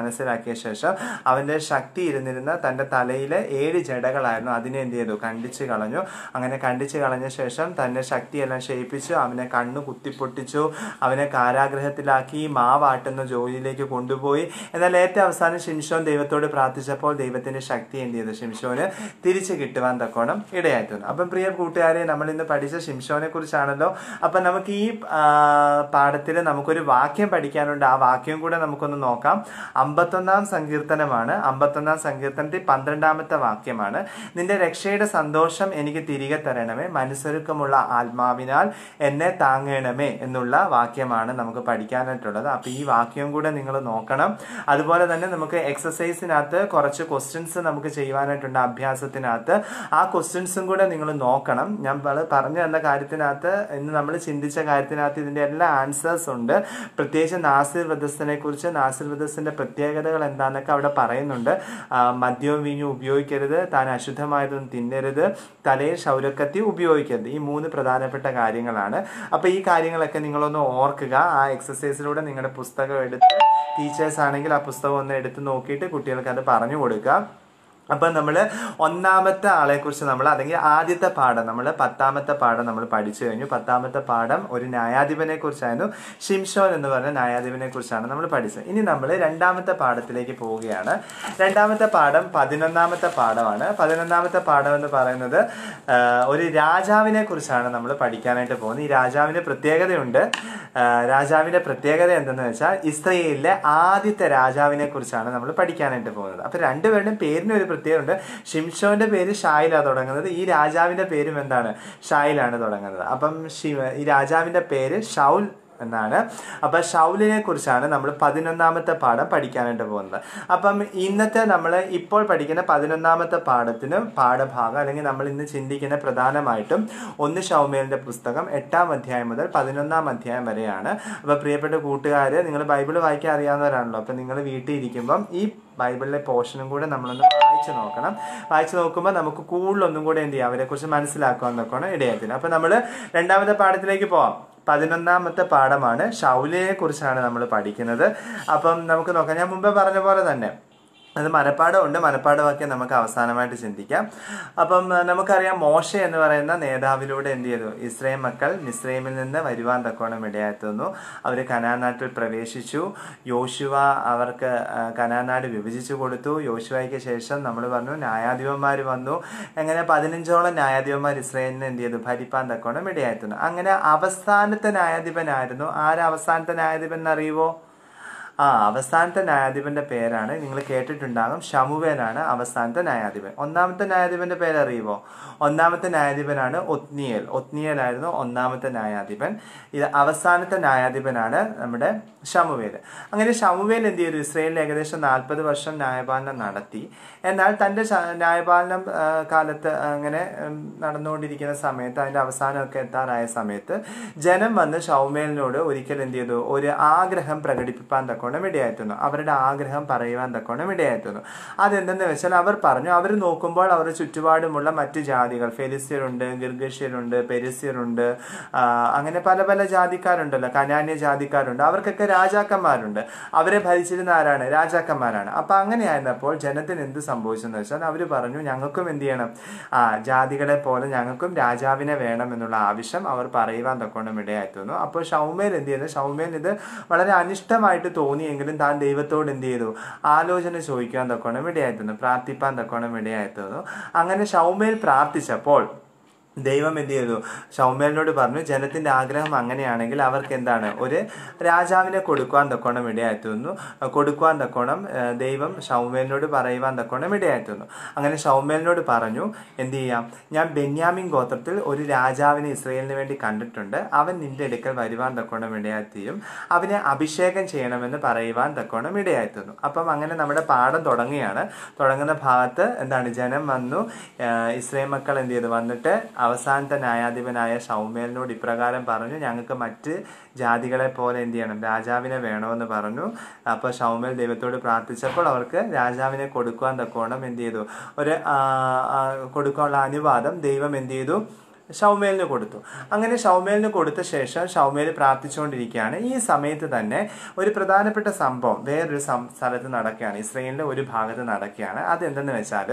മനസ്സിലാക്കിയ ശേഷം അവന്റെ ശക്തി ഇരുന്നിരുന്ന തന്റെ തലയിലെ ഏഴ് ജടകളായിരുന്നു അതിനെ എന്ത് ചെയ്തു കണ്ടിച്ച് കളഞ്ഞു അങ്ങനെ കണ്ടിച്ച് കളഞ്ഞ ശേഷം തന്റെ ശക്തിയെല്ലാം ക്ഷയിപ്പിച്ചു അവനെ കണ്ണു കുത്തിപ്പൊട്ടിച്ചു അവനെ കാരാഗ്രഹത്തിലാക്കി മാവാട്ടുന്ന ജോലിയിലേക്ക് കൊണ്ടുപോയി എന്നാൽ ഏറ്റവും അവസാനം ഷിംഷോൻ ദൈവത്തോട് പ്രാർത്ഥിച്ചപ്പോൾ ദൈവത്തിന്റെ ശക്തി എന്ത് ചെയ്തു ഷിംഷോന് തിരിച്ചു കിട്ടുവാൻ തക്കോണം ഇടയായിട്ടുണ്ട് അപ്പം പ്രിയ കൂട്ടുകാരെ നമ്മൾ ഇന്ന് പഠിച്ച ഷിംഷോനെ കുറിച്ചാണല്ലോ അപ്പം നമുക്ക് ഈ പാഠത്തിൽ നമുക്കൊരു വാക്യം പഠിക്കാനുണ്ട് ആ വാക്യം കൂടെ നമുക്കൊന്ന് നോക്കാം അമ്പത്തൊന്നാം സങ്കീർത്തനമാണ് അമ്പത്തൊന്നാം സങ്കീർത്തനത്തിൽ പന്ത്രണ്ടാമത്തെ വാക്യമാണ് നിന്റെ രക്ഷയുടെ സന്തോഷം എനിക്ക് തിരികെ തരണമേ മനസ്സൊരുക്കമുള്ള ആത്മാവിനാൽ എന്നെ താങ്ങണമേ എന്നുള്ള വാക്യമാണ് നമുക്ക് പഠിക്കാനായിട്ടുള്ളത് അപ്പൊ ഈ വാക്യം കൂടെ നിങ്ങൾ നോക്കണം അതുപോലെ തന്നെ നമുക്ക് എക്സസൈസിനകത്ത് കുറച്ച് ക്വസ്റ്റ്യൻസ് നമുക്ക് ചെയ്യുവാനായിട്ടുണ്ട് അഭ്യാസത്തിനകത്ത് ആ ക്വസ്റ്റ്യൻസും കൂടെ നിങ്ങൾ നോക്കണം ഞാൻ പല- പറഞ്ഞു തന്ന കാര്യത്തിനകത്ത് ഇന്ന് നമ്മൾ ചിന്തിച്ച കാര്യത്തിനകത്ത് ഇതിന്റെ എല്ലാ ആൻസേഴ്സ് ഉണ്ട് പ്രത്യേകിച്ച് നാസിർ വധസ്ഥനെ കുറിച്ച് നാസിർ വധസ്ഥന്റെ പ്രത്യേകതകൾ എന്താണെന്നൊക്കെ അവിടെ പറയുന്നുണ്ട് ആ, മദ്യവും വീഞ്ഞും ഉപയോഗിക്കരുത് താൻ അശുദ്ധമായതൊന്നും തിന്നരുത് തലയിൽ ശൗരക്കത്തി ഉപയോഗിക്കരുത് ഈ മൂന്ന് പ്രധാനപ്പെട്ട കാര്യങ്ങളാണ് അപ്പൊ ഈ കാര്യങ്ങളൊക്കെ നിങ്ങളൊന്ന് ഓർക്കുക ആ എക്സസൈസിലൂടെ നിങ്ങളുടെ പുസ്തകം എടുത്ത് ടീച്ചേഴ്സ് ആണെങ്കിൽ ആ പുസ്തകം ഒന്ന് എടുത്ത് നോക്കിയിട്ട് കുട്ടികൾക്ക് അത് പറഞ്ഞു കൊടുക്കുക അപ്പം നമ്മൾ ഒന്നാമത്തെ ആളെ കുറിച്ച് നമ്മൾ അല്ലെങ്കിൽ ആദ്യത്തെ പാഠം നമ്മൾ പത്താമത്തെ പാഠം നമ്മൾ പഠിച്ചു കഴിഞ്ഞു പത്താമത്തെ പാഠം ഒരു ന്യായാധിപനെ കുറിച്ചായിരുന്നു ഷിംഷോൻ എന്ന് പറഞ്ഞ ന്യായാധിപനെ കുറിച്ചാണ് നമ്മൾ പഠിച്ചത് ഇനി നമ്മൾ രണ്ടാമത്തെ പാഠത്തിലേക്ക് പോവുകയാണ് രണ്ടാമത്തെ പാഠം പതിനൊന്നാമത്തെ പാഠമാണ് പതിനൊന്നാമത്തെ പാഠം എന്ന് പറയുന്നത് ആ, ഒരു രാജാവിനെ കുറിച്ചാണ് നമ്മൾ പഠിക്കാനായിട്ട് പോകുന്നത് ഈ രാജാവിന്റെ പ്രത്യേകതയുണ്ട് ആ, രാജാവിന്റെ പ്രത്യേകത എന്തെന്ന് വെച്ചാൽ ഇസ്രയേലിലെ ആദ്യത്തെ രാജാവിനെ കുറിച്ചാണ് നമ്മൾ പഠിക്കാനായിട്ട് പോകുന്നത് അപ്പൊ രണ്ടുപേരുടെയും പേരിന് ഒരു പ്രത്യേകതയുണ്ട് ഷിംഷോന്റെ പേര് ഷായിലാണ് തുടങ്ങുന്നത് ഈ രാജാവിന്റെ പേരും എന്താണ് ഷായിലാണ് തുടങ്ങുന്നത് അപ്പം ഷി- ഈ രാജാവിന്റെ പേര് ഷൗൽ എന്നാണ് അപ്പൊ ഷൗലിനെ കുറിച്ചാണ് നമ്മൾ പതിനൊന്നാമത്തെ പാഠം പഠിക്കാനായിട്ട് പോകുന്നത് അപ്പം ഇന്നത്തെ നമ്മൾ ഇപ്പോൾ പഠിക്കുന്ന പതിനൊന്നാമത്തെ പാഠത്തിന് പാഠഭാഗം അല്ലെങ്കിൽ നമ്മൾ ഇന്ന് ചിന്തിക്കുന്ന പ്രധാനമായിട്ടും ഒന്ന് ഷൗമേലിന്റെ പുസ്തകം എട്ടാം അധ്യായം മുതൽ പതിനൊന്നാം അധ്യായം വരെയാണ് അപ്പൊ പ്രിയപ്പെട്ട കൂട്ടുകാര് നിങ്ങൾ ബൈബിൾ വായിക്കാൻ അറിയാവുന്നവരാണല്ലോ അപ്പൊ നിങ്ങൾ വീട്ടിൽ ഇരിക്കുമ്പം ഈ ബൈബിളിലെ പോർഷനും കൂടെ നമ്മളൊന്ന് വായിച്ചു നോക്കണം വായിച്ചു നോക്കുമ്പോൾ നമുക്ക് കൂടുതലൊന്നും കൂടെ എന്ത് ചെയ്യാം അവരെക്കുറിച്ച് മനസ്സിലാക്കുവാൻ നോക്കണം ഇടയാത്തിന് അപ്പൊ നമ്മൾ രണ്ടാമത്തെ പാഠത്തിലേക്ക് പോവാം പതിനൊന്നാമത്തെ പാഠമാണ് ഷൗലിനെ കുറിച്ചാണ് നമ്മൾ പഠിക്കുന്നത് അപ്പം നമുക്ക് നോക്കാം ഞാൻ മുമ്പേ പറഞ്ഞ പോലെ തന്നെ അത് മനപ്പാടമുണ്ട് മനപ്പാടമൊക്കെ നമുക്ക് അവസാനമായിട്ട് ചിന്തിക്കാം അപ്പം ആ, നമുക്കറിയാം മോശ എന്ന് പറയുന്ന നേതാവിലൂടെ എന്ത് ചെയ്തു ഇസ്രയേൽ മക്കൾ മിസ്രൈമിൽ നിന്ന് വരുവാൻ തക്കോണം ഇടയാത്തുന്നു അവർ കനാൻ നാട്ടിൽ പ്രവേശിച്ചു യോശുവ അവർക്ക് ആ, കനാൻ നാട് വിഭജിച്ചു കൊടുത്തു യോശുവയ്ക്ക് ശേഷം നമ്മൾ പറഞ്ഞു ന്യായാധിപന്മാർ വന്നു അങ്ങനെ പതിനഞ്ചോളം ന്യായാധിപന്മാർ ഇസ്രയേലിനെ എന്ത് ചെയ്തു ഭരിപ്പാൻ തക്കോണം ഇടയാത്തുന്നു അങ്ങനെ അവസാനത്തെ ന്യായാധിപനായിരുന്നു ആരാ അവസാനത്തെ ന്യായാധിപൻ എന്നറിയുവോ ആ അവസാനത്തെ ന്യായാധിപന്റെ പേരാണ് നിങ്ങൾ കേട്ടിട്ടുണ്ടാകും ഷമുവേലാണ് അവസാനത്തെ ന്യായാധിപൻ ഒന്നാമത്തെ ന്യായാധിപന്റെ പേര് അറിയുമോ ഒന്നാമത്തെ ന്യായാധിപനാണ് ഒത്നിയേൽ ഒത്നിയേലായിരുന്നു ഒന്നാമത്തെ ന്യായാധിപൻ ഇത് അവസാനത്തെ ന്യായാധിപനാണ് നമ്മുടെ ഷമുവേൽ അങ്ങനെ ഷമുവേൽ എന്ത് ചെയ്തു ഇസ്രയേലിൽ ഏകദേശം നാൽപ്പത് വർഷം ന്യായപാലനം നടത്തി എന്നാൽ തൻ്റെ ശ- ന്യായപാലനം ആ, കാലത്ത് അങ്ങനെ ഉം, നടന്നുകൊണ്ടിരിക്കുന്ന സമയത്ത് അതിൻ്റെ അവസാനമൊക്കെ എത്താറായ സമയത്ത് ജനം വന്ന് ഷൗമേലിനോട് ഒരിക്കൽ എന്ത് ചെയ്തു ഒരു ആഗ്രഹം പ്രകടിപ്പിക്കാൻ തക്കോണം ഇടയായിരുന്നു അവരുടെ ആഗ്രഹം പറയുവാൻ തക്കോണം ഇടയായിരുന്നു അതെന്തെന്ന് വെച്ചാൽ അവർ പറഞ്ഞു അവർ നോക്കുമ്പോൾ അവരുടെ ചുറ്റുപാടുമുള്ള മറ്റ് ജാതികൾ ഫെലിസ്യരുണ്ട് ഗിർഗഷ്യരുണ്ട് പെരിസ്യരുണ്ട് ആ, അങ്ങനെ പല പല ജാതിക്കാരുണ്ടല്ലോ കനാന്യ ജാതിക്കാരുണ്ട് അവർക്കൊക്കെ രാജാക്കന്മാരുണ്ട് അവരെ ഭരിച്ചിരുന്ന ആരാണ് രാജാക്കന്മാരാണ് അപ്പൊ അങ്ങനെയായിരുന്നപ്പോൾ ജനത്തിന് എന്ത് സംഭവിച്ചെന്ന് വെച്ചാൽ അവർ പറഞ്ഞു ഞങ്ങൾക്കും എന്ത് ചെയ്യണം ആ ജാതികളെ പോലെ ഞങ്ങൾക്കും രാജാവിനെ വേണം എന്നുള്ള ആവശ്യം അവർ പറയുവാൻ തക്കോണം ഇടയായിരുന്നു അപ്പോൾ ഷൗമേൽ എന്ത് ചെയ്തു ഷൗമേൽ ഇത് വളരെ അനിഷ്ടമായിട്ട് തോന്നിയെങ്കിലും താൻ ദൈവത്തോട് എന്ത് ചെയ്തു ആലോചന ചോദിക്കാൻ തക്കോണം ഇടയായിരുന്നു പ്രാർത്ഥിപ്പാൻ തക്കോണം ഇടയായിരുന്നു അങ്ങനെ ഷൗമേൽ പ്രാർത്ഥിച്ചപ്പോൾ ദൈവം എന്ത് ചെയ്തു ഷൗമേലിനോട് പറഞ്ഞു ജനത്തിന്റെ ആഗ്രഹം അങ്ങനെയാണെങ്കിൽ അവർക്ക് എന്താണ് ഒരു രാജാവിനെ കൊടുക്കുവാൻ തക്കോണം ഇടയായിരുന്നു കൊടുക്കുവാൻ തക്കോണം ഏഹ്, ദൈവം ഷൗമേലിനോട് പറയുവാൻ തക്കോണം ഇടയായിരുന്നു അങ്ങനെ ഷൗമേലിനോട് പറഞ്ഞു എന്ത് ചെയ്യാം ഞാൻ ബെന്യാമിൻ ഗോത്രത്തിൽ ഒരു രാജാവിനെ ഇസ്രയേലിന് വേണ്ടി കണ്ടിട്ടുണ്ട് അവൻ നിന്റെ അടുക്കൽ വരുവാൻ തക്കോണം ഇടയാത്തിയും അവനെ അഭിഷേകം ചെയ്യണമെന്ന് പറയുവാൻ തക്കോണം ഇടയായിരുന്നു അപ്പം അങ്ങനെ നമ്മുടെ പാഠം തുടങ്ങുകയാണ് തുടങ്ങുന്ന ഭാഗത്ത് എന്താണ് ജനം വന്നു ഏഹ്, ഇസ്രയേൽ മക്കൾ എന്ത് ചെയ്തു വന്നിട്ട് അവസാനത്തെ ന്യായാധിപനായ ഷൗമേലിനോട് ഇപ്രകാരം പറഞ്ഞു ഞങ്ങൾക്ക് മറ്റ് ജാതികളെ പോലെ എന്ത് ചെയ്യണം രാജാവിനെ വേണമെന്ന് പറഞ്ഞു അപ്പോൾ ഷൗമേൽ ദൈവത്തോട് പ്രാർത്ഥിച്ചപ്പോൾ അവർക്ക് രാജാവിനെ കൊടുക്കുവാൻ തക്കോണം എന്ത് ചെയ്തു ഒരു ആ, ആ, കൊടുക്കാനുള്ള അനുവാദം ദൈവം എന്ത് ചെയ്തു ഷൗമേലിന് കൊടുത്തു അങ്ങനെ ഷൗമേലിന് കൊടുത്ത ശേഷം ഷൗമേൽ പ്രാർത്ഥിച്ചുകൊണ്ടിരിക്കുകയാണ് ഈ സമയത്ത് തന്നെ ഒരു പ്രധാനപ്പെട്ട സംഭവം വേറൊരു സം- സ്ഥലത്ത് നടക്കുകയാണ് ഇസ്രയേലിന്റെ ഒരു ഭാഗത്ത് നടക്കുകയാണ് അതെന്തെന്ന് വെച്ചാൽ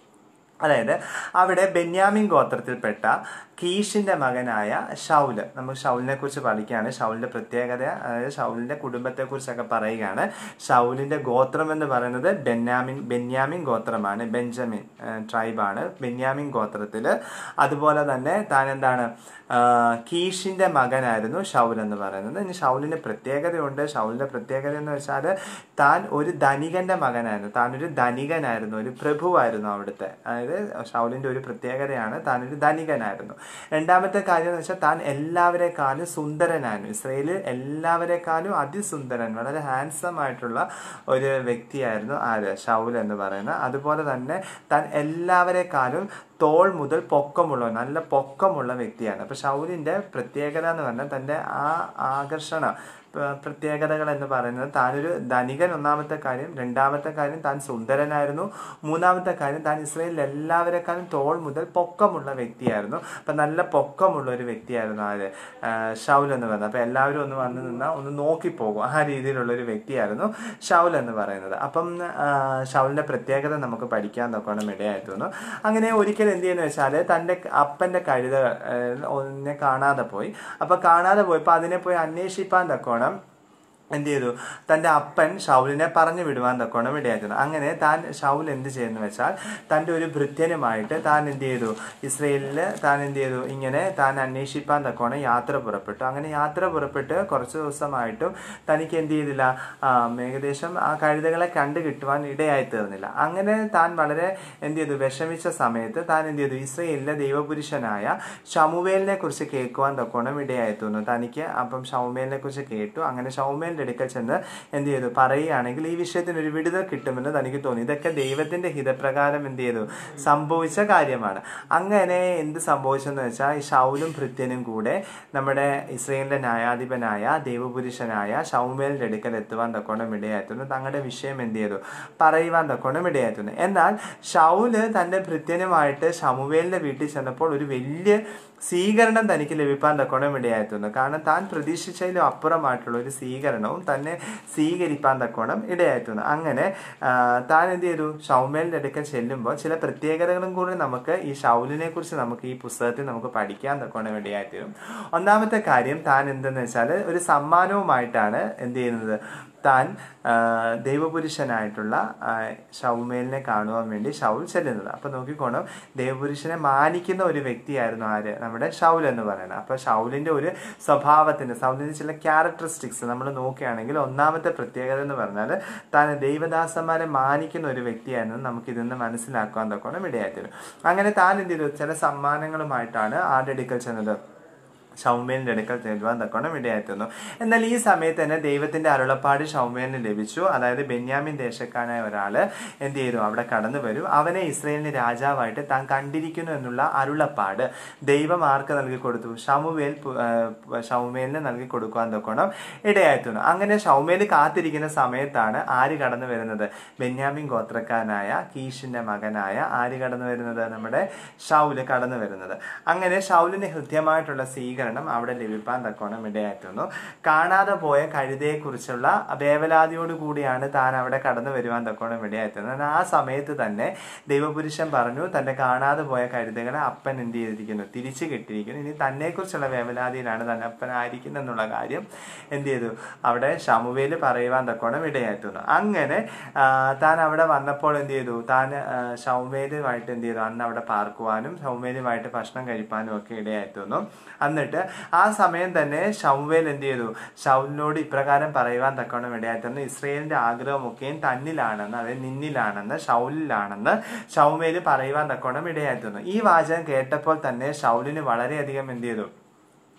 അതായത് അവിടെ ബെന്യാമിൻ ഗോത്രത്തിൽപ്പെട്ട കീഷിന്റെ മകനായ ഷൗല് നമ്മൾ ഷൗലിനെ കുറിച്ച് പഠിക്കുകയാണ് ഷൗലിന്റെ പ്രത്യേകത അതായത് ഷൗലിന്റെ കുടുംബത്തെ കുറിച്ചൊക്കെ പറയുകയാണ് ഷൗലിന്റെ ഗോത്രം എന്ന് പറയുന്നത് ബെന്യാമിൻ ബെന്യാമിൻ ഗോത്രമാണ് ബെഞ്ചമിൻ ട്രൈബാണ് ബെന്യാമിൻ ഗോത്രത്തില് അതുപോലെ തന്നെ താൻ എന്താണ് ആ, കീഷിന്റെ മകനായിരുന്നു ഷൗൽ എന്ന് പറയുന്നത് ഇനി ഷൗലിന്റെ പ്രത്യേകതയുണ്ട് ഷൗലിന്റെ പ്രത്യേകത എന്ന് വെച്ചാൽ താൻ ഒരു ധനികന്റെ മകനായിരുന്നു താൻ ഒരു ധനികനായിരുന്നു ഒരു പ്രഭുവായിരുന്നു അവിടുത്തെ അതായത് ഷൗലിന്റെ ഒരു പ്രത്യേകതയാണ് താൻ ഒരു ധനികനായിരുന്നു രണ്ടാമത്തെ കാര്യം എന്ന് വെച്ചാൽ താൻ എല്ലാവരെക്കാളും സുന്ദരനായിരുന്നു ഇസ്രയേലിൽ എല്ലാവരെക്കാളും അതിസുന്ദരൻ വളരെ ഹാൻസം ആയിട്ടുള്ള ഒരു വ്യക്തിയായിരുന്നു ആര് ഷൗൽ എന്ന് പറയുന്നത് അതുപോലെ തന്നെ താൻ എല്ലാവരെക്കാളും തോൾ മുതൽ പൊക്കമുള്ള നല്ല പൊക്കമുള്ള വ്യക്തിയാണ് അപ്പൊ ഷൗലിന്റെ പ്രത്യേകത എന്ന് പറഞ്ഞാൽ തന്റെ ആ ആകർഷണ പ- പ്രത്യേകതകൾ എന്ന് പറയുന്നത് താനൊരു ധനികൻ ഒന്നാമത്തെ കാര്യം രണ്ടാമത്തെ കാര്യം താൻ സുന്ദരനായിരുന്നു മൂന്നാമത്തെ കാര്യം താൻ ഇസ്രയേലിൽ എല്ലാവരെക്കാളും തോൾ മുതൽ പൊക്കമുള്ള വ്യക്തിയായിരുന്നു അപ്പൊ നല്ല പൊക്കമുള്ള ഒരു വ്യക്തിയായിരുന്നു ആര് ആ, ഷൗൽ എന്ന് പറയുന്നത് അപ്പൊ എല്ലാവരും ഒന്ന് വന്ന് നിന്നാൽ ഒന്ന് നോക്കിപ്പോകും ആ രീതിയിലുള്ള ഒരു വ്യക്തിയായിരുന്നു ഷൗൽ എന്ന് പറയുന്നത് അപ്പം ആ, ഷൗലിന്റെ പ്രത്യേകത നമുക്ക് പഠിക്കാൻ നോക്കണം ഇടയായി തോന്നുന്നു അങ്ങനെ ഒരിക്കൽ എന്ത് ചെയ്യുന്ന വെച്ചാൽ തന്റെ അപ്പന്റെ കഴുത ഒന്നിനെ കാണാതെ പോയി അപ്പൊ കാണാതെ പോയപ്പോ അതിനെ പോയി അന്വേഷിപ്പാൻ തക്കോണം എന്ത് ചെയ്തു തന്റെ അപ്പൻ ഷൗലിനെ പറഞ്ഞു വിടുവാൻ തക്കോണം ഇടയായിരുന്നു അങ്ങനെ താൻ ഷൗൽ എന്ത് ചെയ്യുന്നു വെച്ചാൽ തന്റെ ഒരു ഭൃത്യനുമായിട്ട് താൻ എന്ത് ചെയ്തു ഇസ്രയേലില് താൻ എന്ത് ചെയ്തു ഇങ്ങനെ താൻ അന്വേഷിപ്പാൻ തക്കോണം യാത്ര പുറപ്പെട്ടു അങ്ങനെ യാത്ര പുറപ്പെട്ട് കുറച്ച് ദിവസമായിട്ടും തനിക്ക് എന്ത് ചെയ്തില്ല ആ, ഏകദേശം ആ കഴുതകളെ കണ്ടു കിട്ടുവാൻ ഇടയായി തീർന്നില്ല അങ്ങനെ താൻ വളരെ എന്ത് ചെയ്തു വിഷമിച്ച സമയത്ത് താൻ എന്ത് ചെയ്തു ഇസ്രയേലിലെ ദൈവപുരുഷനായ ഷമുവേലിനെ കുറിച്ച് കേൾക്കുവാൻ തക്കോണം ഇടയായി തോന്നുന്നു തനിക്ക് അപ്പം ഷൗമേലിനെ കുറിച്ച് കേട്ടു അങ്ങനെ ഷൗമേലിന്റെ അടുക്കൽ ചെന്ന് എന്ത് ചെയ്തു പറയുകയാണെങ്കിൽ ഈ വിഷയത്തിന് ഒരു വിടുതൽ കിട്ടുമെന്ന് തനിക്ക് തോന്നി ഇതൊക്കെ ദൈവത്തിന്റെ ഹിതപ്രകാരം എന്ത് ചെയ്തു സംഭവിച്ച കാര്യമാണ് അങ്ങനെ എന്ത് സംഭവിച്ചെന്ന് വെച്ചാൽ ഈ ഷൗലും ഭൃത്യനും കൂടെ നമ്മുടെ ഇസ്രയേലിന്റെ ന്യായാധിപനായ ദൈവപുരുഷനായ ഷൗമേലിന്റെ അടുക്കൽ എത്തുവാൻ തക്കോണം ഇടയായിരുന്നു തങ്ങളുടെ വിഷയം എന്ത് ചെയ്തു പറയുവാൻ തക്കോണം ഇടയായിരുന്നു എന്നാൽ ഷൗല് തന്റെ ഭൃത്യനുമായിട്ട് ഷമുവേലിന്റെ വീട്ടിൽ ചെന്നപ്പോൾ ഒരു വലിയ സ്വീകരണം തനിക്ക് ലഭിക്കാൻ തക്കോണം ഇടയായിട്ടുണ്ട് കാരണം താൻ പ്രതീക്ഷിച്ചതിലും അപ്പുറമായിട്ടുള്ള ഒരു സ്വീകരണവും തന്നെ സ്വീകരിപ്പാൻ തക്കോണം ഇടയായിട്ടുണ്ട് അങ്ങനെ ആ, താൻ എന്ത് ചെയ്തു ഷൗമേലിന്റെ അടുക്കൽ ചെല്ലുമ്പോൾ ചില പ്രത്യേകതകളും കൂടി നമുക്ക് ഈ ഷൗലിനെ കുറിച്ച് നമുക്ക് ഈ പുസ്തകത്തിൽ നമുക്ക് പഠിക്കാൻ തക്കോണം ഇടയായിത്തീരും ഒന്നാമത്തെ കാര്യം താൻ എന്തെന്ന് വെച്ചാൽ ഒരു സമ്മാനവുമായിട്ടാണ് എന്ത് ചെയ്യുന്നത് താൻ ആ, ദൈവപുരുഷനായിട്ടുള്ള ആ, ഷൗമേലിനെ കാണുവാൻ വേണ്ടി ഷൗൽ ചെല്ലുന്നത് അപ്പൊ നോക്കിക്കോണം ദൈവപുരുഷനെ മാനിക്കുന്ന ഒരു വ്യക്തിയായിരുന്നു ആര് നമ്മുടെ ഷൗൽ എന്ന് പറയുന്നത് അപ്പൊ ഷൗലിന്റെ ഒരു സ്വഭാവത്തിന്റെ ഷൗലിന്റെ ചില ക്യാരക്ടറിസ്റ്റിക്സ് നമ്മൾ നോക്കുകയാണെങ്കിൽ ഒന്നാമത്തെ പ്രത്യേകത എന്ന് പറഞ്ഞാൽ താൻ ദൈവദാസന്മാരെ മാനിക്കുന്ന ഒരു വ്യക്തിയായിരുന്നു നമുക്ക് ഇതിന്ന് മനസ്സിലാക്കാൻ തൊക്കണം ഇടയായിത്തീരും അങ്ങനെ താൻ എന്ത് ചെയ്തു ചില സമ്മാനങ്ങളുമായിട്ടാണ് ആരുടെ അടുക്കൽ ചെന്നത് ഷൗമേലിന്റെ അടുക്കൽ ചെല്ലുവാൻ തക്കോണം ഇടയായിത്തീർന്നു എന്നാൽ ഈ സമയത്ത് തന്നെ ദൈവത്തിന്റെ അരുളപ്പാട് ഷൗമേലിന് ലഭിച്ചു അതായത് ബെന്യാമിൻ ദേശക്കാരനായ ഒരാള് എന്ത് ചെയ്തു അവിടെ കടന്നു വരും അവനെ ഇസ്രയേലിന് രാജാവായിട്ട് താൻ കണ്ടിരിക്കുന്നു എന്നുള്ള അരുളപ്പാട് ദൈവം ആർക്ക് നൽകി കൊടുത്തു ഷമുവേൽ പു- ആ, ഷൗമേലിന് നൽകി കൊടുക്കുവാൻ തക്കോണം ഇടയായിത്തീർന്നു അങ്ങനെ ഷൗമേൽ കാത്തിരിക്കുന്ന സമയത്താണ് ആര് കടന്നു വരുന്നത് ബെന്യാമിൻ ഗോത്രക്കാരനായ കീഷിന്റെ മകനായ ആര് കടന്നു വരുന്നത് നമ്മുടെ ഷൗല് കടന്നു വരുന്നത് അങ്ങനെ ഷൗലിന് ഹൃദ്യമായിട്ടുള്ള സ്വീകരണം അവിടെ ലഭിപ്പാൻ തക്കോണം ഇടയായിത്തീർന്നു കാണാതെ പോയ കഴുതയെ കുറിച്ചുള്ള വേവലാതിയോട് കൂടിയാണ് താൻ അവിടെ കടന്നു വരുവാൻ തക്കോണം ഇടയായിത്തീർന്നത് എന്നാൽ ആ സമയത്ത് തന്നെ ദൈവപുരുഷൻ പറഞ്ഞു തന്റെ കാണാതെ പോയ കഴുതകളെ അപ്പൻ എന്ത് ചെയ്തിരിക്കുന്നു തിരിച്ചു കിട്ടിയിരിക്കുന്നു ഇനി തന്നെ കുറിച്ചുള്ള വേവലാതിയിലാണ് തന്നെ അപ്പനായിരിക്കുന്നത് എന്നുള്ള കാര്യം എന്ത് ചെയ്തു അവിടെ ഷമുവേല് പറയുവാൻ തക്കോണം ഇടയായിത്തീർന്നു അങ്ങനെ ആ, താൻ അവിടെ വന്നപ്പോൾ എന്ത് ചെയ്തു താൻ ആ, ഷൗമേലുമായിട്ട് എന്ത് ചെയ്തു അന്ന് അവിടെ പാർക്കുവാനും ഷൗമേലുമായിട്ട് ഭക്ഷണം കഴിപ്പാനും ഒക്കെ ഇടയായിത്തീർന്നു എന്നിട്ട് ആ സമയം തന്നെ ഷൗവേൽ എന്ത് ചെയ്തു ഷൗലിനോട് ഇപ്രകാരം പറയുവാൻ തക്കവണ്ണം ഇടയായിത്തീർന്നു ഇസ്രയേലിന്റെ ആഗ്രഹമൊക്കെയും തന്നിലാണെന്ന് അതായത് നിന്നിലാണെന്ന് ഷൗലിലാണെന്ന് ഷൗമേല് പറയുവാൻ തക്കവണ്ണം ഇടയായിത്തീർന്നു ഈ വാചകം കേട്ടപ്പോൾ തന്നെ ഷൗലിന് വളരെയധികം എന്ത് ചെയ്തു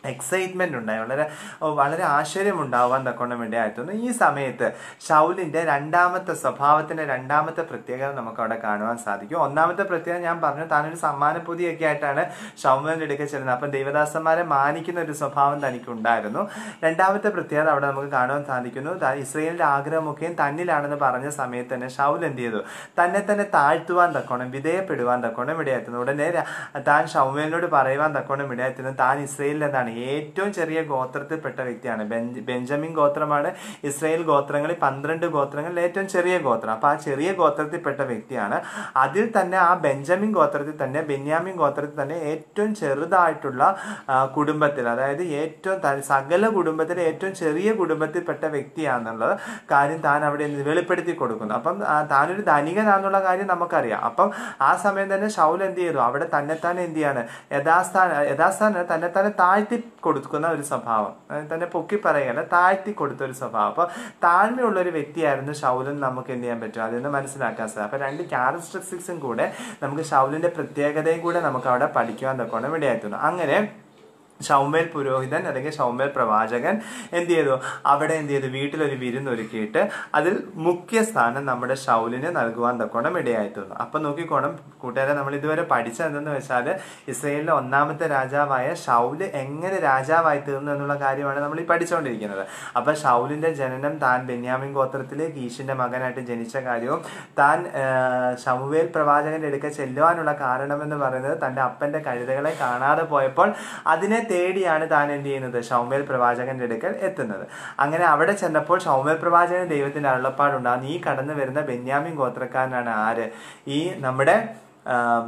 എക്സൈറ്റ്മെന്റ് ഉണ്ടായി വളരെ ഓ, വളരെ ആശ്ചര്യം ഉണ്ടാവാൻ തക്കൊണ്ട് വേണ്ടിയായിരുന്നു ഈ സമയത്ത് ഷൗലിന്റെ രണ്ടാമത്തെ സ്വഭാവത്തിന്റെ രണ്ടാമത്തെ പ്രത്യേകത നമുക്ക് അവിടെ കാണുവാൻ സാധിക്കും ഒന്നാമത്തെ പ്രത്യേകത ഞാൻ പറഞ്ഞു താനൊരു സമ്മാന പൊതിയൊക്കെ ആയിട്ടാണ് ഷൗലിന്റെ അടുക്കൽ ചെല്ലുന്നത് അപ്പം ദൈവദാസന്മാരെ മാനിക്കുന്ന ഒരു സ്വഭാവം തനിക്കുണ്ടായിരുന്നു രണ്ടാമത്തെ പ്രത്യേകത അവിടെ നമുക്ക് കാണുവാൻ സാധിക്കുന്നു താൻ ഇസ്രയേലിന്റെ ആഗ്രഹമൊക്കെയും തന്നിലാണെന്ന് പറഞ്ഞ സമയത്ത് തന്നെ ഷൗൽ എന്ത് ചെയ്തു തന്നെ തന്നെ താഴ്ത്തുവാൻ തക്കോണം വിധേയപ്പെടുവാൻ തക്കോണം ഇടയായിരുന്നു ഉടനെ ര- താൻ ഷൗമേലിനോട് പറയുവാൻ തക്കോണം ഇടയായിരുന്നു താൻ ഇസ്രയേലിൽ എന്താണ് ഏറ്റവും ചെറിയ ഗോത്രത്തിൽപ്പെട്ട വ്യക്തിയാണ് ബെഞ്ച് ബെഞ്ചമിൻ ഗോത്രമാണ് ഇസ്രയേൽ ഗോത്രങ്ങളിൽ പന്ത്രണ്ട് ഗോത്രങ്ങളിൽ ഏറ്റവും ചെറിയ ഗോത്രം അപ്പൊ ആ ചെറിയ ഗോത്രത്തിൽപ്പെട്ട വ്യക്തിയാണ് അതിൽ തന്നെ ആ ബെഞ്ചമിൻ ഗോത്രത്തിൽ തന്നെ ബെന്യാമിൻ ഗോത്രത്തിൽ തന്നെ ഏറ്റവും ചെറുതായിട്ടുള്ള ആ, കുടുംബത്തിൽ അതായത് ഏറ്റവും ത- സകല കുടുംബത്തിലെ ഏറ്റവും ചെറിയ കുടുംബത്തിൽപ്പെട്ട വ്യക്തിയാണെന്നുള്ളത് കാര്യം താൻ അവിടെ എന്ത് വെളിപ്പെടുത്തി കൊടുക്കുന്നു അപ്പം ആ, താനൊരു ധനികനാന്നുള്ള കാര്യം നമുക്കറിയാം അപ്പം ആ സമയം തന്നെ ഷൗൽ എന്ത് ചെയ്തു അവിടെ തന്നെത്താനെ എന്ത് ചെയ്യാണ് യഥാസ്ഥാന യഥാസ്ഥാന തന്നെത്താനെ താഴ്ത്തി കൊടുക്കുന്ന ഒരു സ്വഭാവം അതായത് തന്നെ പൊക്കി പറയുകയല്ല താഴ്ത്തി കൊടുത്ത ഒരു സ്വഭാവം അപ്പൊ താഴ്മയുള്ള ഒരു വ്യക്തിയായിരുന്നു ഷൗലൻ നമുക്ക് എന്ത് ചെയ്യാൻ പറ്റും അതിൽ നിന്ന് മനസ്സിലാക്കാൻ സാധിക്കും അപ്പൊ രണ്ട് ക്യാരക്ടറിസ്റ്റിക്സും കൂടെ നമുക്ക് ഷൗലിന്റെ പ്രത്യേകതയും കൂടെ നമുക്ക് അവിടെ പഠിക്കുവാൻ തക്കോണം ഇടയായിരുന്നു അങ്ങനെ ഷൗമേൽ പുരോഹിതൻ അല്ലെങ്കിൽ ഷൗമേൽ പ്രവാചകൻ എന്ത് ചെയ്തു അവിടെ എന്ത് ചെയ്തു വീട്ടിലൊരു വിരുന്നൊരുക്കിയിട്ട് അതിൽ മുഖ്യ സ്ഥാനം നമ്മുടെ ഷൗലിന് നൽകുവാൻ തക്കോണം ഇടയായിത്തീർന്നു അപ്പൊ നോക്കിക്കോണം കൂട്ടുകാരെ നമ്മൾ ഇതുവരെ പഠിച്ചത് എന്തെന്ന് വെച്ചാൽ ഇസ്രയേലിലെ ഒന്നാമത്തെ രാജാവായ ഷൗല് എങ്ങനെ രാജാവായി തീർന്നു എന്നുള്ള കാര്യമാണ് നമ്മൾ ഈ പഠിച്ചുകൊണ്ടിരിക്കുന്നത് അപ്പൊ ഷൗലിന്റെ ജനനം താൻ ബെന്യാമിൻ ഗോത്രത്തിലെ ഗീഷിന്റെ മകനായിട്ട് ജനിച്ച കാര്യവും താൻ ആ, ശമുവേൽ പ്രവാചകന്റെ അടുക്കൽ ചെല്ലുവാനുള്ള കാരണമെന്ന് പറയുന്നത് തന്റെ അപ്പന്റെ കഴുതകളെ കാണാതെ പോയപ്പോൾ അതിനെ തേടിയാണ് താൻ എന്ത് ചെയ്യുന്നത് ഷൗമേൽ പ്രവാചകന്റെ അടുക്കൽ എത്തുന്നത് അങ്ങനെ അവിടെ ചെന്നപ്പോൾ ഷൗമേൽ പ്രവാചകൻ ദൈവത്തിന്റെ അരുളപ്പാടുണ്ടാകും ഈ കടന്നു വരുന്ന ബെന്യാമിൻ ഗോത്രക്കാരനാണ് ആര് ഈ നമ്മുടെ ആം,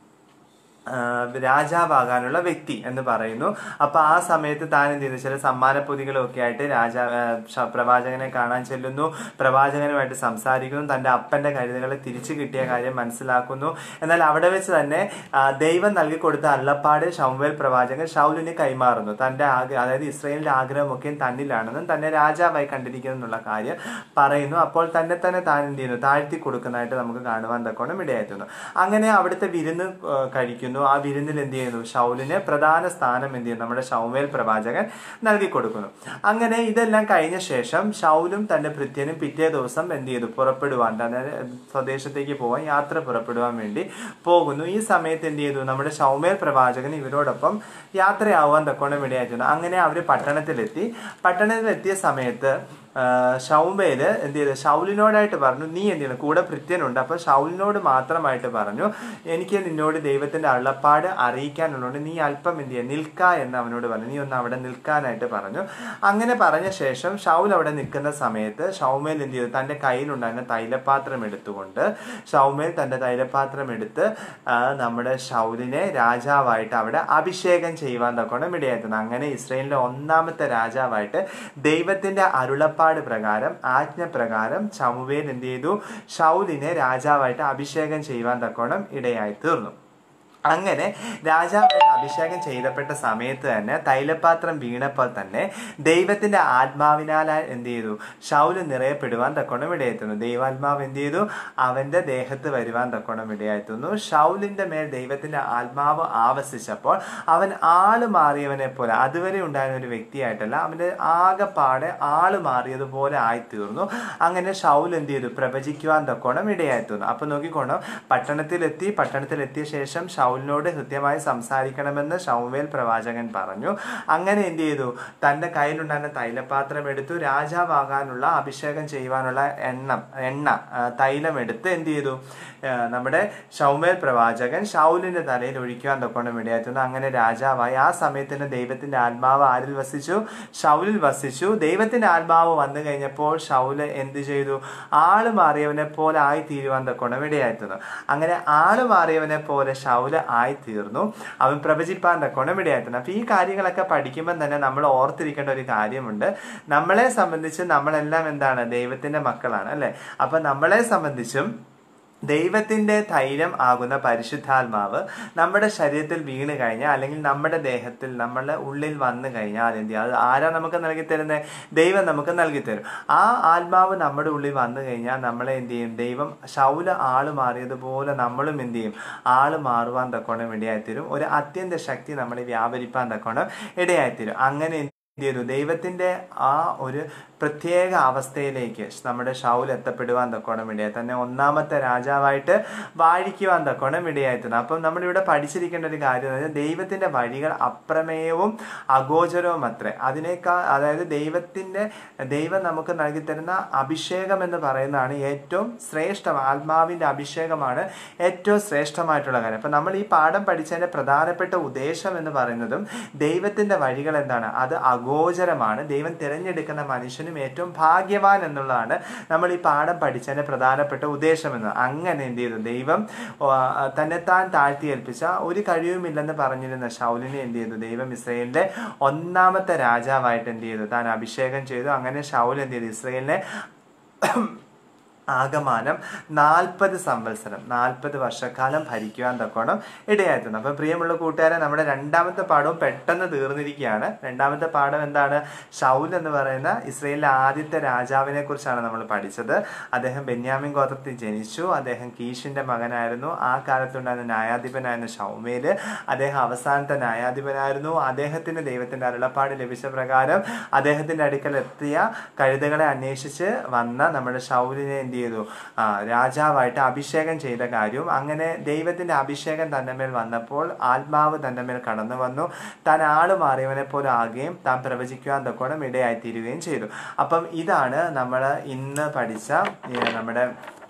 ആ, രാജാവാകാനുള്ള വ്യക്തി എന്ന് പറയുന്നു അപ്പൊ ആ സമയത്ത് താൻ എന്ത് ചെയ്യുന്നു ചില സമ്മാന പൊതികളൊക്കെ ആയിട്ട് രാജാ ആ, ശ- പ്രവാചകനെ കാണാൻ ചെല്ലുന്നു പ്രവാചകനുമായിട്ട് സംസാരിക്കുന്നു തന്റെ അപ്പന്റെ കരുതകളെ തിരിച്ചു കിട്ടിയ കാര്യം മനസ്സിലാക്കുന്നു എന്നാൽ അവിടെ വെച്ച് തന്നെ ആ, ദൈവം നൽകി കൊടുത്ത അള്ളപ്പാട് ഷൗവേൽ പ്രവാചകൻ ഷൗലിന് കൈമാറുന്നു തന്റെ ആഗ്ര അതായത് ഇസ്രയേലിന്റെ ആഗ്രഹമൊക്കെ തന്നിലാണെന്നും തന്നെ രാജാവായി കണ്ടിരിക്കുന്നു എന്നുള്ള കാര്യം പറയുന്നു അപ്പോൾ തന്നെ തന്നെ താൻ എന്ത് ചെയ്യുന്നു താഴ്ത്തി കൊടുക്കുന്നതായിട്ട് നമുക്ക് കാണുവാൻ തക്കോണം ഇടയായിരുന്നു അങ്ങനെ അവിടുത്തെ വിരുന്ന് ആ, കഴിക്കുന്നു ആ വിരുന്നിൽ എന്ത് ചെയ്യുന്നു ഷൗലിന് പ്രധാന സ്ഥാനം എന്ത് ചെയ്യുന്നു നമ്മുടെ ഷൗമേൽ പ്രവാചകൻ നൽകി കൊടുക്കുന്നു അങ്ങനെ ഇതെല്ലാം കഴിഞ്ഞ ശേഷം ഷൗലും തന്റെ ഭൃത്യനും പിറ്റേ ദിവസം എന്ത് ചെയ്തു പുറപ്പെടുവാൻ തന്നെ സ്വദേശത്തേക്ക് പോകാൻ യാത്ര പുറപ്പെടുവാൻ വേണ്ടി പോകുന്നു ഈ സമയത്ത് എന്ത് ചെയ്തു നമ്മുടെ ഷൗമേൽ പ്രവാചകൻ ഇവരോടൊപ്പം യാത്രയാവാൻ തക്കോണം ഇടയായിട്ടുണ്ട് അങ്ങനെ അവർ പട്ടണത്തിലെത്തി പട്ടണത്തിലെത്തിയ സമയത്ത് ആ, ഷൗമേല് എന്ത് ചെയ്തു ഷൗലിനോടായിട്ട് പറഞ്ഞു നീ എന്ത് ചെയ്യണം കൂടെ ഭൃത്യനുണ്ട് അപ്പൊ ഷൗലിനോട് മാത്രമായിട്ട് പറഞ്ഞു എനിക്ക് നിന്നോട് ദൈവത്തിന്റെ അള്ളപ്പാട് അറിയിക്കാനുള്ളതുകൊണ്ട് നീ അല്പം എന്ത് ചെയ്യുക നിൽക്ക എന്ന് അവനോട് പറഞ്ഞു നീ ഒന്ന് അവിടെ നിൽക്കാനായിട്ട് പറഞ്ഞു അങ്ങനെ പറഞ്ഞ ശേഷം ഷൗൽ അവിടെ നിൽക്കുന്ന സമയത്ത് ഷൗമേൽ എന്ത് ചെയ്തു തന്റെ കയ്യിലുണ്ടായിരുന്ന തൈലപാത്രം എടുത്തുകൊണ്ട് ഷൗമേൽ തന്റെ തൈലപാത്രം എടുത്ത് ആ, നമ്മുടെ ഷൗലിനെ രാജാവായിട്ട് അവിടെ അഭിഷേകം ചെയ്യുവാൻ തക്കോണം ഇടയായിരുന്നു അങ്ങനെ ഇസ്രയേലിന്റെ ഒന്നാമത്തെ രാജാവായിട്ട് ദൈവത്തിന്റെ അരുളപ്പാട് പ്രകാരം ആജ്ഞ പ്രകാരം ചമുവേൽ എന്ത് ചെയ്തു ഷൗലിനെ രാജാവായിട്ട് അഭിഷേകം ചെയ്യുവാൻ തക്കോണം ഇടയായി തീർന്നു അങ്ങനെ രാജാവായിട്ട് അഭിഷേകം ചെയ്തപ്പെട്ട സമയത്ത് തന്നെ തൈലപാത്രം വീണപ്പോൾ തന്നെ ദൈവത്തിന്റെ ആത്മാവിനാൽ എന്ത് ചെയ്തു ഷൗല് നിറയപ്പെടുവാൻ തക്കോണം ഇടയായിരുന്നു ദൈവാത്മാവ് എന്ത് ചെയ്തു അവന്റെ ദേഹത്ത് വരുവാൻ തക്കോണം ഇടയായിരുന്നു ഷൗലിന്റെ മേൽ ദൈവത്തിന്റെ ആത്മാവ് ആവസിച്ചപ്പോൾ അവൻ ആള് മാറിയവനെ പോലെ അതുവരെ ഉണ്ടായിരുന്ന ഒരു വ്യക്തിയായിട്ടല്ല അവന്റെ ആകെപ്പാടെ ആള് മാറിയതുപോലെ ആയിത്തീർന്നു അങ്ങനെ ഷൗൽ എന്ത് ചെയ്തു പ്രവചിക്കുവാൻ തക്കോണം ഇടയായിത്തീർന്നു അപ്പൊ നോക്കിക്കോണം പട്ടണത്തിലെത്തി പട്ടണത്തിലെത്തിയ ശേഷം ഷൗലിനോട് കൃത്യമായി സംസാരിക്കണമെന്ന് ഷൗവേൽ പ്രവാചകൻ പറഞ്ഞു അങ്ങനെ എന്ത് ചെയ്തു തന്റെ കയ്യിലുണ്ടായിരുന്ന തൈലപാത്രം എടുത്തു രാജാവാകാനുള്ള അഭിഷേകം ചെയ്യുവാനുള്ള എണ്ണം എണ്ണ ആ, തൈലം എടുത്ത് എന്ത് ചെയ്തു ആ, നമ്മുടെ ഷൗമേൽ പ്രവാചകൻ ഷൗലിന്റെ തലയിൽ ഒഴിക്കുവാൻ തൊക്കണം ഇടയായിരുന്നു അങ്ങനെ രാജാവായി ആ സമയത്തിന് ദൈവത്തിന്റെ ആത്മാവ് ആരിൽ വസിച്ചു ഷൗലിൽ വസിച്ചു ദൈവത്തിന്റെ ആത്മാവ് വന്നു കഴിഞ്ഞപ്പോൾ ഷൗല് എന്ത് ചെയ്തു ആള് മാറിയവനെ പോലെ ആയി തീരുവാൻ തൊക്കണം ഇടയായിരുന്നു അങ്ങനെ ആള് മാറിയവനെ പോലെ ഷൗല് ആയി തീർന്നു അവൻ പ്രവചിപ്പാൻ തക്കോണം ഇടയായിരുന്നു അപ്പൊ ഈ കാര്യങ്ങളൊക്കെ പഠിക്കുമ്പോൾ തന്നെ നമ്മൾ ഓർത്തിരിക്കേണ്ട ഒരു കാര്യമുണ്ട് നമ്മളെ സംബന്ധിച്ച് നമ്മളെല്ലാം എന്താണ് ദൈവത്തിന്റെ മക്കളാണ് അല്ലെ അപ്പൊ നമ്മളെ സംബന്ധിച്ചും ദൈവത്തിന്റെ തൈലം ആകുന്ന പരിശുദ്ധാത്മാവ് നമ്മുടെ ശരീരത്തിൽ വീണ് കഴിഞ്ഞാൽ അല്ലെങ്കിൽ നമ്മുടെ ദേഹത്തിൽ നമ്മുടെ ഉള്ളിൽ വന്നു കഴിഞ്ഞാൽ എന്ത് ചെയ്യും അത് ആരാ നമുക്ക് നൽകി തരുന്നത് ദൈവം നമുക്ക് നൽകി തരും ആ ആത്മാവ് നമ്മുടെ ഉള്ളിൽ വന്നു കഴിഞ്ഞാൽ നമ്മളെ എന്ത് ചെയ്യും ദൈവം ശൗല ആള് മാറിയതുപോലെ നമ്മളും എന്ത് ചെയ്യും ആള് മാറുവാൻ തക്കോണം ഇടയായിത്തരും ഒരു അത്യന്ത ശക്തി നമ്മളെ വ്യാപരിപ്പാൻ തക്കോണം ഇടയായിത്തരും അങ്ങനെ എന്ത് ചെയ്തു ദൈവത്തിന്റെ ആ ഒരു പ്രത്യേക അവസ്ഥയിലേക്ക് നമ്മുടെ ഷൗൽ എത്തപ്പെടുവാൻ തക്കോണം ഇടയായി തന്നെ ഒന്നാമത്തെ രാജാവായിട്ട് വാഴിക്കുവാൻ തക്കോണം ഇടയായിട്ടുണ്ട് അപ്പം നമ്മളിവിടെ പഠിച്ചിരിക്കേണ്ട ഒരു കാര്യം എന്ന് പറഞ്ഞാൽ ദൈവത്തിന്റെ വഴികൾ അപ്രമേയവും അഗോചരവും അത്രേ അതിനേക്കാൾ അതായത് ദൈവത്തിന്റെ ദൈവം നമുക്ക് നൽകി തരുന്ന അഭിഷേകം എന്ന് പറയുന്നതാണ് ഏറ്റവും ശ്രേഷ്ഠം ആത്മാവിന്റെ അഭിഷേകമാണ് ഏറ്റവും ശ്രേഷ്ഠമായിട്ടുള്ള കാര്യം അപ്പം നമ്മൾ ഈ പാഠം പഠിച്ചതിന്റെ പ്രധാനപ്പെട്ട ഉദ്ദേശം എന്ന് പറയുന്നതും ദൈവത്തിന്റെ വഴികൾ എന്താണ് അത് അഗോചരമാണ് ദൈവം തിരഞ്ഞെടുക്കുന്ന മനുഷ്യനും ഏറ്റവും ഭാഗ്യവാൻ എന്നുള്ളതാണ് നമ്മൾ ഈ പാഠം പഠിച്ചതിന്റെ പ്രധാനപ്പെട്ട ഉദ്ദേശം എന്ന് അങ്ങനെ എന്ത് ചെയ്തു ദൈവം ആ, തന്നെത്താൻ താഴ്ത്തി ഏൽപ്പിച്ച ഒരു കഴിവുമില്ലെന്ന് പറഞ്ഞിരുന്ന ഷൗലിനെ എന്ത് ചെയ്തു ദൈവം ഇസ്രയേലിന്റെ ഒന്നാമത്തെ രാജാവായിട്ട് എന്ത് ചെയ്തു താൻ അഭിഷേകം ചെയ്തു അങ്ങനെ ഷൗൽ എന്ത് ചെയ്തു ഇസ്രയേലിനെ ആകമാനം നാൽപ്പത് സംവത്സരം നാൽപ്പത് വർഷക്കാലം ഭരിക്കുവാൻ തക്കോണം ഇടയായിട്ടുണ്ട് അപ്പം പ്രിയമുള്ള കൂട്ടുകാരെ നമ്മുടെ രണ്ടാമത്തെ പാഠവും പെട്ടെന്ന് തീർന്നിരിക്കുകയാണ് രണ്ടാമത്തെ പാഠം എന്താണ് ഷൗൽ എന്ന് പറയുന്ന ഇസ്രയേലിലെ ആദ്യത്തെ രാജാവിനെ കുറിച്ചാണ് നമ്മൾ പഠിച്ചത് അദ്ദേഹം ബെന്യാമിൻ ഗോത്രത്തിൽ ജനിച്ചു അദ്ദേഹം കീഷിന്റെ മകനായിരുന്നു ആ കാലത്തുണ്ടായിരുന്ന ന്യായാധിപനായിരുന്ന ഷൗമേല് അദ്ദേഹം അവസാനത്തെ ന്യായാധിപനായിരുന്നു അദ്ദേഹത്തിന് ദൈവത്തിന്റെ അരുളപ്പാട് ലഭിച്ച പ്രകാരം അദ്ദേഹത്തിന്റെ അടുക്കൽ എത്തിയ കഴുതകളെ അന്വേഷിച്ച് വന്ന നമ്മുടെ ഷൗലിനെ എന്ത് ചെയ്തു ആ, രാജാവായിട്ട് അഭിഷേകം ചെയ്ത കാര്യവും അങ്ങനെ ദൈവത്തിന്റെ അഭിഷേകം തന്റെ മേൽ വന്നപ്പോൾ ആത്മാവ് തന്റെ മേൽ കടന്നു വന്നു താൻ ആള് മാറിയവനെ പോലെ ആകുകയും താൻ പ്രവചിക്കുവാൻ തൊക്കോണം ഇടയായിത്തീരുകയും ചെയ്തു അപ്പം ഇതാണ് നമ്മൾ ഇന്ന് പഠിച്ച ഈ നമ്മുടെ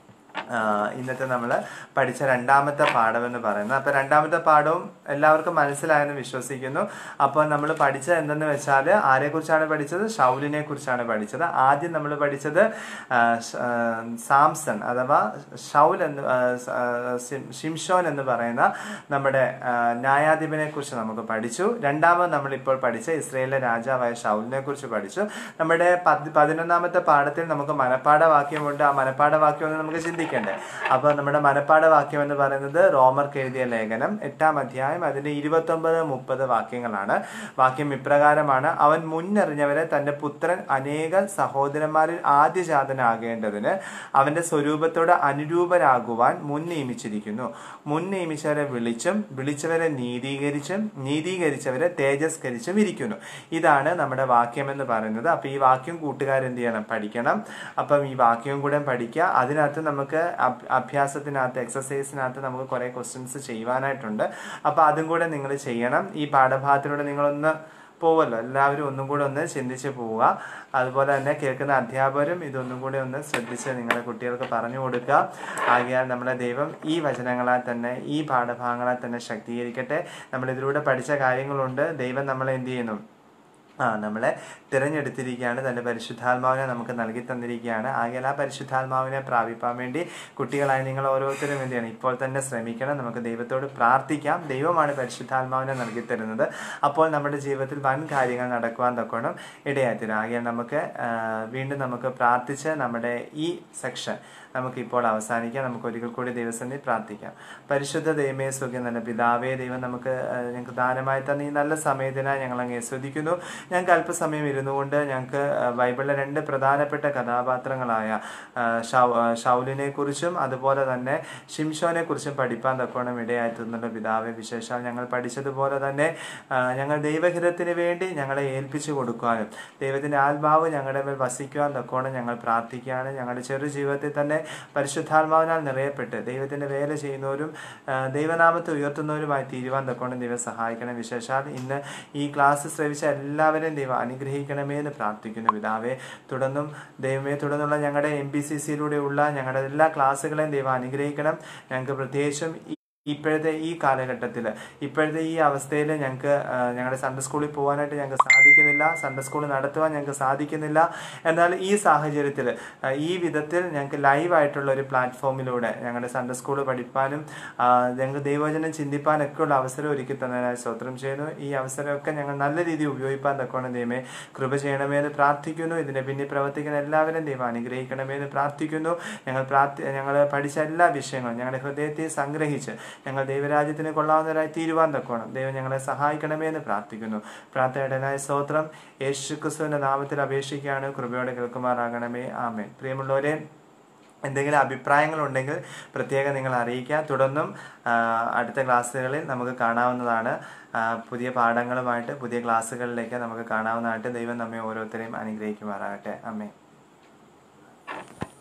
ആ, ഇന്നത്തെ നമ്മൾ പഠിച്ച രണ്ടാമത്തെ പാഠം എന്ന് പറയുന്നത് അപ്പോൾ രണ്ടാമത്തെ പാഠവും എല്ലാവർക്കും മനസ്സിലായെന്ന് വിശ്വസിക്കുന്നു അപ്പോൾ നമ്മൾ പഠിച്ചത് എന്തെന്ന് വെച്ചാൽ ആരെക്കുറിച്ചാണ് പഠിച്ചത് ഷൗലിനെ കുറിച്ചാണ് പഠിച്ചത് ആദ്യം നമ്മൾ പഠിച്ചത് ആ, ഷ- ആ, സാംസൺ അഥവാ ഷൗൽ എന്ന് ആ, സ- ആ, സിം- ഷിംഷോൻ എന്ന് പറയുന്ന നമ്മുടെ ആ, ന്യായാധിപനെ കുറിച്ച് നമുക്ക് പഠിച്ചു രണ്ടാമത് നമ്മൾ ഇപ്പോൾ പഠിച്ച ഇസ്രയേലിലെ രാജാവായ ഷൗലിനെ കുറിച്ച് പഠിച്ചു നമ്മുടെ പത് പതിനൊന്നാമത്തെ പാഠത്തിൽ നമുക്ക് മനപ്പാഠവാക്യമുണ്ട് ആ മനപ്പാഠവാക്യം ഒന്ന് നമുക്ക് ചിന്തിക്കണ്ടേ അപ്പോൾ നമ്മുടെ മനപ്പാഠവാക്യം എന്ന് പറയുന്നത് റോമർക്ക് എഴുതിയ ലേഖനം എട്ടാം അധ്യായം അതിന്റെ ഇരുപത്തൊമ്പത് മുപ്പത് വാക്യങ്ങളാണ് വാക്യം ഇപ്രകാരമാണ് അവൻ മുന്നറിഞ്ഞവരെ തന്റെ പുത്രൻ അനേക സഹോദരന്മാരിൽ ആദ്യജാതനാകേണ്ടതിന് അവന്റെ സ്വരൂപത്തോട് അനുരൂപരാകുവാൻ മുൻ നിയമിച്ചിരിക്കുന്നു മുൻ നിയമിച്ചവരെ വിളിച്ചും വിളിച്ചവരെ നീതീകരിച്ചും നീതീകരിച്ചവരെ തേജസ്കരിച്ചും ഇരിക്കുന്നു ഇതാണ് നമ്മുടെ വാക്യം എന്ന് പറയുന്നത് അപ്പൊ ഈ വാക്യം കൂട്ടുകാരെന്ത് ചെയ്യണം പഠിക്കണം അപ്പം ഈ വാക്യവും കൂടെ പഠിക്കുക അതിനകത്ത് നമുക്ക് അഭ്- അഭ്യാസത്തിനകത്ത് എക്സസൈസിനകത്ത് നമുക്ക് കുറെ ക്വസ്റ്റ്യൻസ് ചെയ്യുവാനായിട്ടുണ്ട് അപ്പൊ അതും കൂടെ നിങ്ങൾ ചെയ്യണം ഈ പാഠഭാഗത്തിലൂടെ നിങ്ങളൊന്ന് പോവല്ലോ എല്ലാവരും ഒന്നും കൂടെ ഒന്ന് ചിന്തിച്ച് പോവുക അതുപോലെ തന്നെ കേൾക്കുന്ന അധ്യാപകരും ഇതൊന്നും കൂടെ ഒന്ന് ശ്രദ്ധിച്ച് നിങ്ങളുടെ കുട്ടികൾക്ക് പറഞ്ഞു കൊടുക്കുക ആകിയാൽ നമ്മുടെ ദൈവം ഈ വചനങ്ങളാൽ തന്നെ ഈ പാഠഭാഗങ്ങളാൽ തന്നെ ശക്തീകരിക്കട്ടെ നമ്മൾ ഇതിലൂടെ പഠിച്ച കാര്യങ്ങളുണ്ട് ദൈവം നമ്മളെ എന്ത് ചെയ്യുന്നു ആ നമ്മളെ തിരഞ്ഞെടുത്തിരിക്കുകയാണ് തൻ്റെ പരിശുദ്ധാത്മാവിനെ നമുക്ക് നൽകി തന്നിരിക്കുകയാണ് ആകയാൽ ആ പരിശുദ്ധാത്മാവിനെ പ്രാപിപ്പാൻ വേണ്ടി കുട്ടികളായി നിങ്ങൾ ഓരോരുത്തരും എന്ത് ചെയ്യണം ഇപ്പോൾ തന്നെ ശ്രമിക്കണം നമുക്ക് ദൈവത്തോട് പ്രാർത്ഥിക്കാം ദൈവമാണ് പരിശുദ്ധാത്മാവിനെ നൽകി തരുന്നത് അപ്പോൾ നമ്മുടെ ജീവിതത്തിൽ വൻ കാര്യങ്ങൾ നടക്കുവാൻ തക്കോണം ഇടയായിത്തീരും ആകയാൽ നമുക്ക് ആ, വീണ്ടും നമുക്ക് പ്രാർത്ഥിച്ച് നമ്മുടെ ഈ സെക്ഷൻ നമുക്കിപ്പോൾ അവസാനിക്കാം നമുക്ക് ഒരിക്കൽ കൂടി ദൈവസന്നിധി പ്രാർത്ഥിക്കാം പരിശുദ്ധ ദൈവമേ സുഖം നല്ല പിതാവേ ദൈവം നമുക്ക് ആ, ഞങ്ങൾക്ക് ദാനമായി തന്ന ഈ നല്ല സമയത്തിനായി ഞങ്ങൾ അങ്ങ് ശ്രദ്ധിക്കുന്നു ഞങ്ങൾക്ക് അല്പസമയം ഇരുന്നു കൊണ്ട് ഞങ്ങൾക്ക് ആ, ബൈബിളിലെ രണ്ട് പ്രധാനപ്പെട്ട കഥാപാത്രങ്ങളായ ആ, ഷൗ- ആ, ഷൗലിനെ കുറിച്ചും അതുപോലെ തന്നെ ഷിംഷോനെ കുറിച്ചും പഠിപ്പാൻ തക്കോണം ഇടയായിത്തുന്നുള്ള പിതാവെ വിശേഷാൽ ഞങ്ങൾ പഠിച്ചതുപോലെ തന്നെ ആ, ഞങ്ങൾ ദൈവഹിതത്തിന് വേണ്ടി ഞങ്ങളെ ഏൽപ്പിച്ചു കൊടുക്കുവാനും ദൈവത്തിന്റെ ആത്മാവ് ഞങ്ങളുടെ മേൽ വസിക്കുവാൻ തക്കോണം ഞങ്ങൾ പ്രാർത്ഥിക്കുകയാണ് ഞങ്ങളുടെ ചെറു ജീവിതത്തിൽ തന്നെ പരിശുദ്ധാത്മാവിനാൽ നിറയപ്പെട്ട് ദൈവത്തിന്റെ വേല ചെയ്യുന്നവരും ആ, ദൈവനാമത്തെ ഉയർത്തുന്നവരുമായി തീരുവാൻ തക്കോണം ദൈവം സഹായിക്കണം വിശേഷാൽ ഇന്ന് ഈ ക്ലാസ് ശ്രവിച്ച എല്ലാവരെയും ദൈവം അനുഗ്രഹിക്കണമേ എന്ന് പ്രാർത്ഥിക്കുന്നു പിതാവേ തുടർന്നും ദൈവമേ തുടർന്നുള്ള ഞങ്ങളുടെ എം പി സി സിയിലൂടെയുള്ള ഞങ്ങളുടെ എല്ലാ ക്ലാസ്സുകളെയും ദൈവം അനുഗ്രഹിക്കണം ഞങ്ങൾക്ക് പ്രത്യേകിച്ചും ഈ ഇപ്പോഴത്തെ ഈ കാലഘട്ടത്തിൽ ഇപ്പോഴത്തെ ഈ അവസ്ഥയിൽ ഞങ്ങൾക്ക് ഞങ്ങളുടെ സൺഡേ സ്കൂളിൽ പോകാനായിട്ട് ഞങ്ങൾക്ക് സാധിക്കുന്നില്ല സൺഡേ സ്കൂൾ നടത്തുവാൻ ഞങ്ങൾക്ക് സാധിക്കുന്നില്ല എന്നാൽ ഈ സാഹചര്യത്തിൽ ഈ വിധത്തിൽ ഞങ്ങൾക്ക് ലൈവായിട്ടുള്ള ഒരു പ്ലാറ്റ്ഫോമിലൂടെ ഞങ്ങളുടെ സൺഡേ സ്കൂൾ പഠിപ്പാനും ആ, ഞങ്ങൾക്ക് ദൈവവചനം ചിന്തിപ്പാനൊക്കെ ഉള്ള അവസരം ഒരുക്കി തന്നതിനായി സ്തോത്രം ചെയ്യുന്നു ഈ അവസരമൊക്കെ ഞങ്ങൾ നല്ല രീതിയിൽ ഉപയോഗിപ്പാൻ തക്കോണം ദൈവമേ കൃപ ചെയ്യണമേ എന്ന് പ്രാർത്ഥിക്കുന്നു ഇതിനെ പിന്നിൽ പ്രവർത്തിക്കുന്ന എല്ലാവരും ദൈവം അനുഗ്രഹിക്കണമേ എന്ന് പ്രാർത്ഥിക്കുന്നു ഞങ്ങൾ പ്രാർത്ഥി ഞങ്ങൾ പഠിച്ച എല്ലാ വിഷയങ്ങളും ഞങ്ങളുടെ ഹൃദയത്തെ സംഗ്രഹിച്ച് ഞങ്ങൾ ദൈവരാജ്യത്തിന് കൊള്ളാവുന്നവരായി തീരുവാൻ തക്കോണം ദൈവം ഞങ്ങളെ സഹായിക്കണമേ എന്ന് പ്രാർത്ഥിക്കുന്നു പ്രാർത്ഥനയുടേതായ സ്തോത്രം യേശു ക്രിസ്തുവിന്റെ നാമത്തിൽ അപേക്ഷിക്കുകയാണ് കൃപയോടെ കേൾക്കുമാറാകണമേ ആമേൻ പ്രിയമുള്ളവരെ എന്തെങ്കിലും അഭിപ്രായങ്ങളുണ്ടെങ്കിൽ പ്രത്യേകം നിങ്ങൾ അറിയിക്കുക തുടർന്നും ആ, അടുത്ത ക്ലാസ്സുകളിൽ നമുക്ക് കാണാവുന്നതാണ് ആ, പുതിയ പാഠങ്ങളുമായിട്ട് പുതിയ ക്ലാസ്സുകളിലേക്ക് നമുക്ക് കാണാവുന്നതായിട്ട് ദൈവം നമ്മെ ഓരോരുത്തരെയും അനുഗ്രഹിക്കുമാറാകട്ടെ അമ്മേ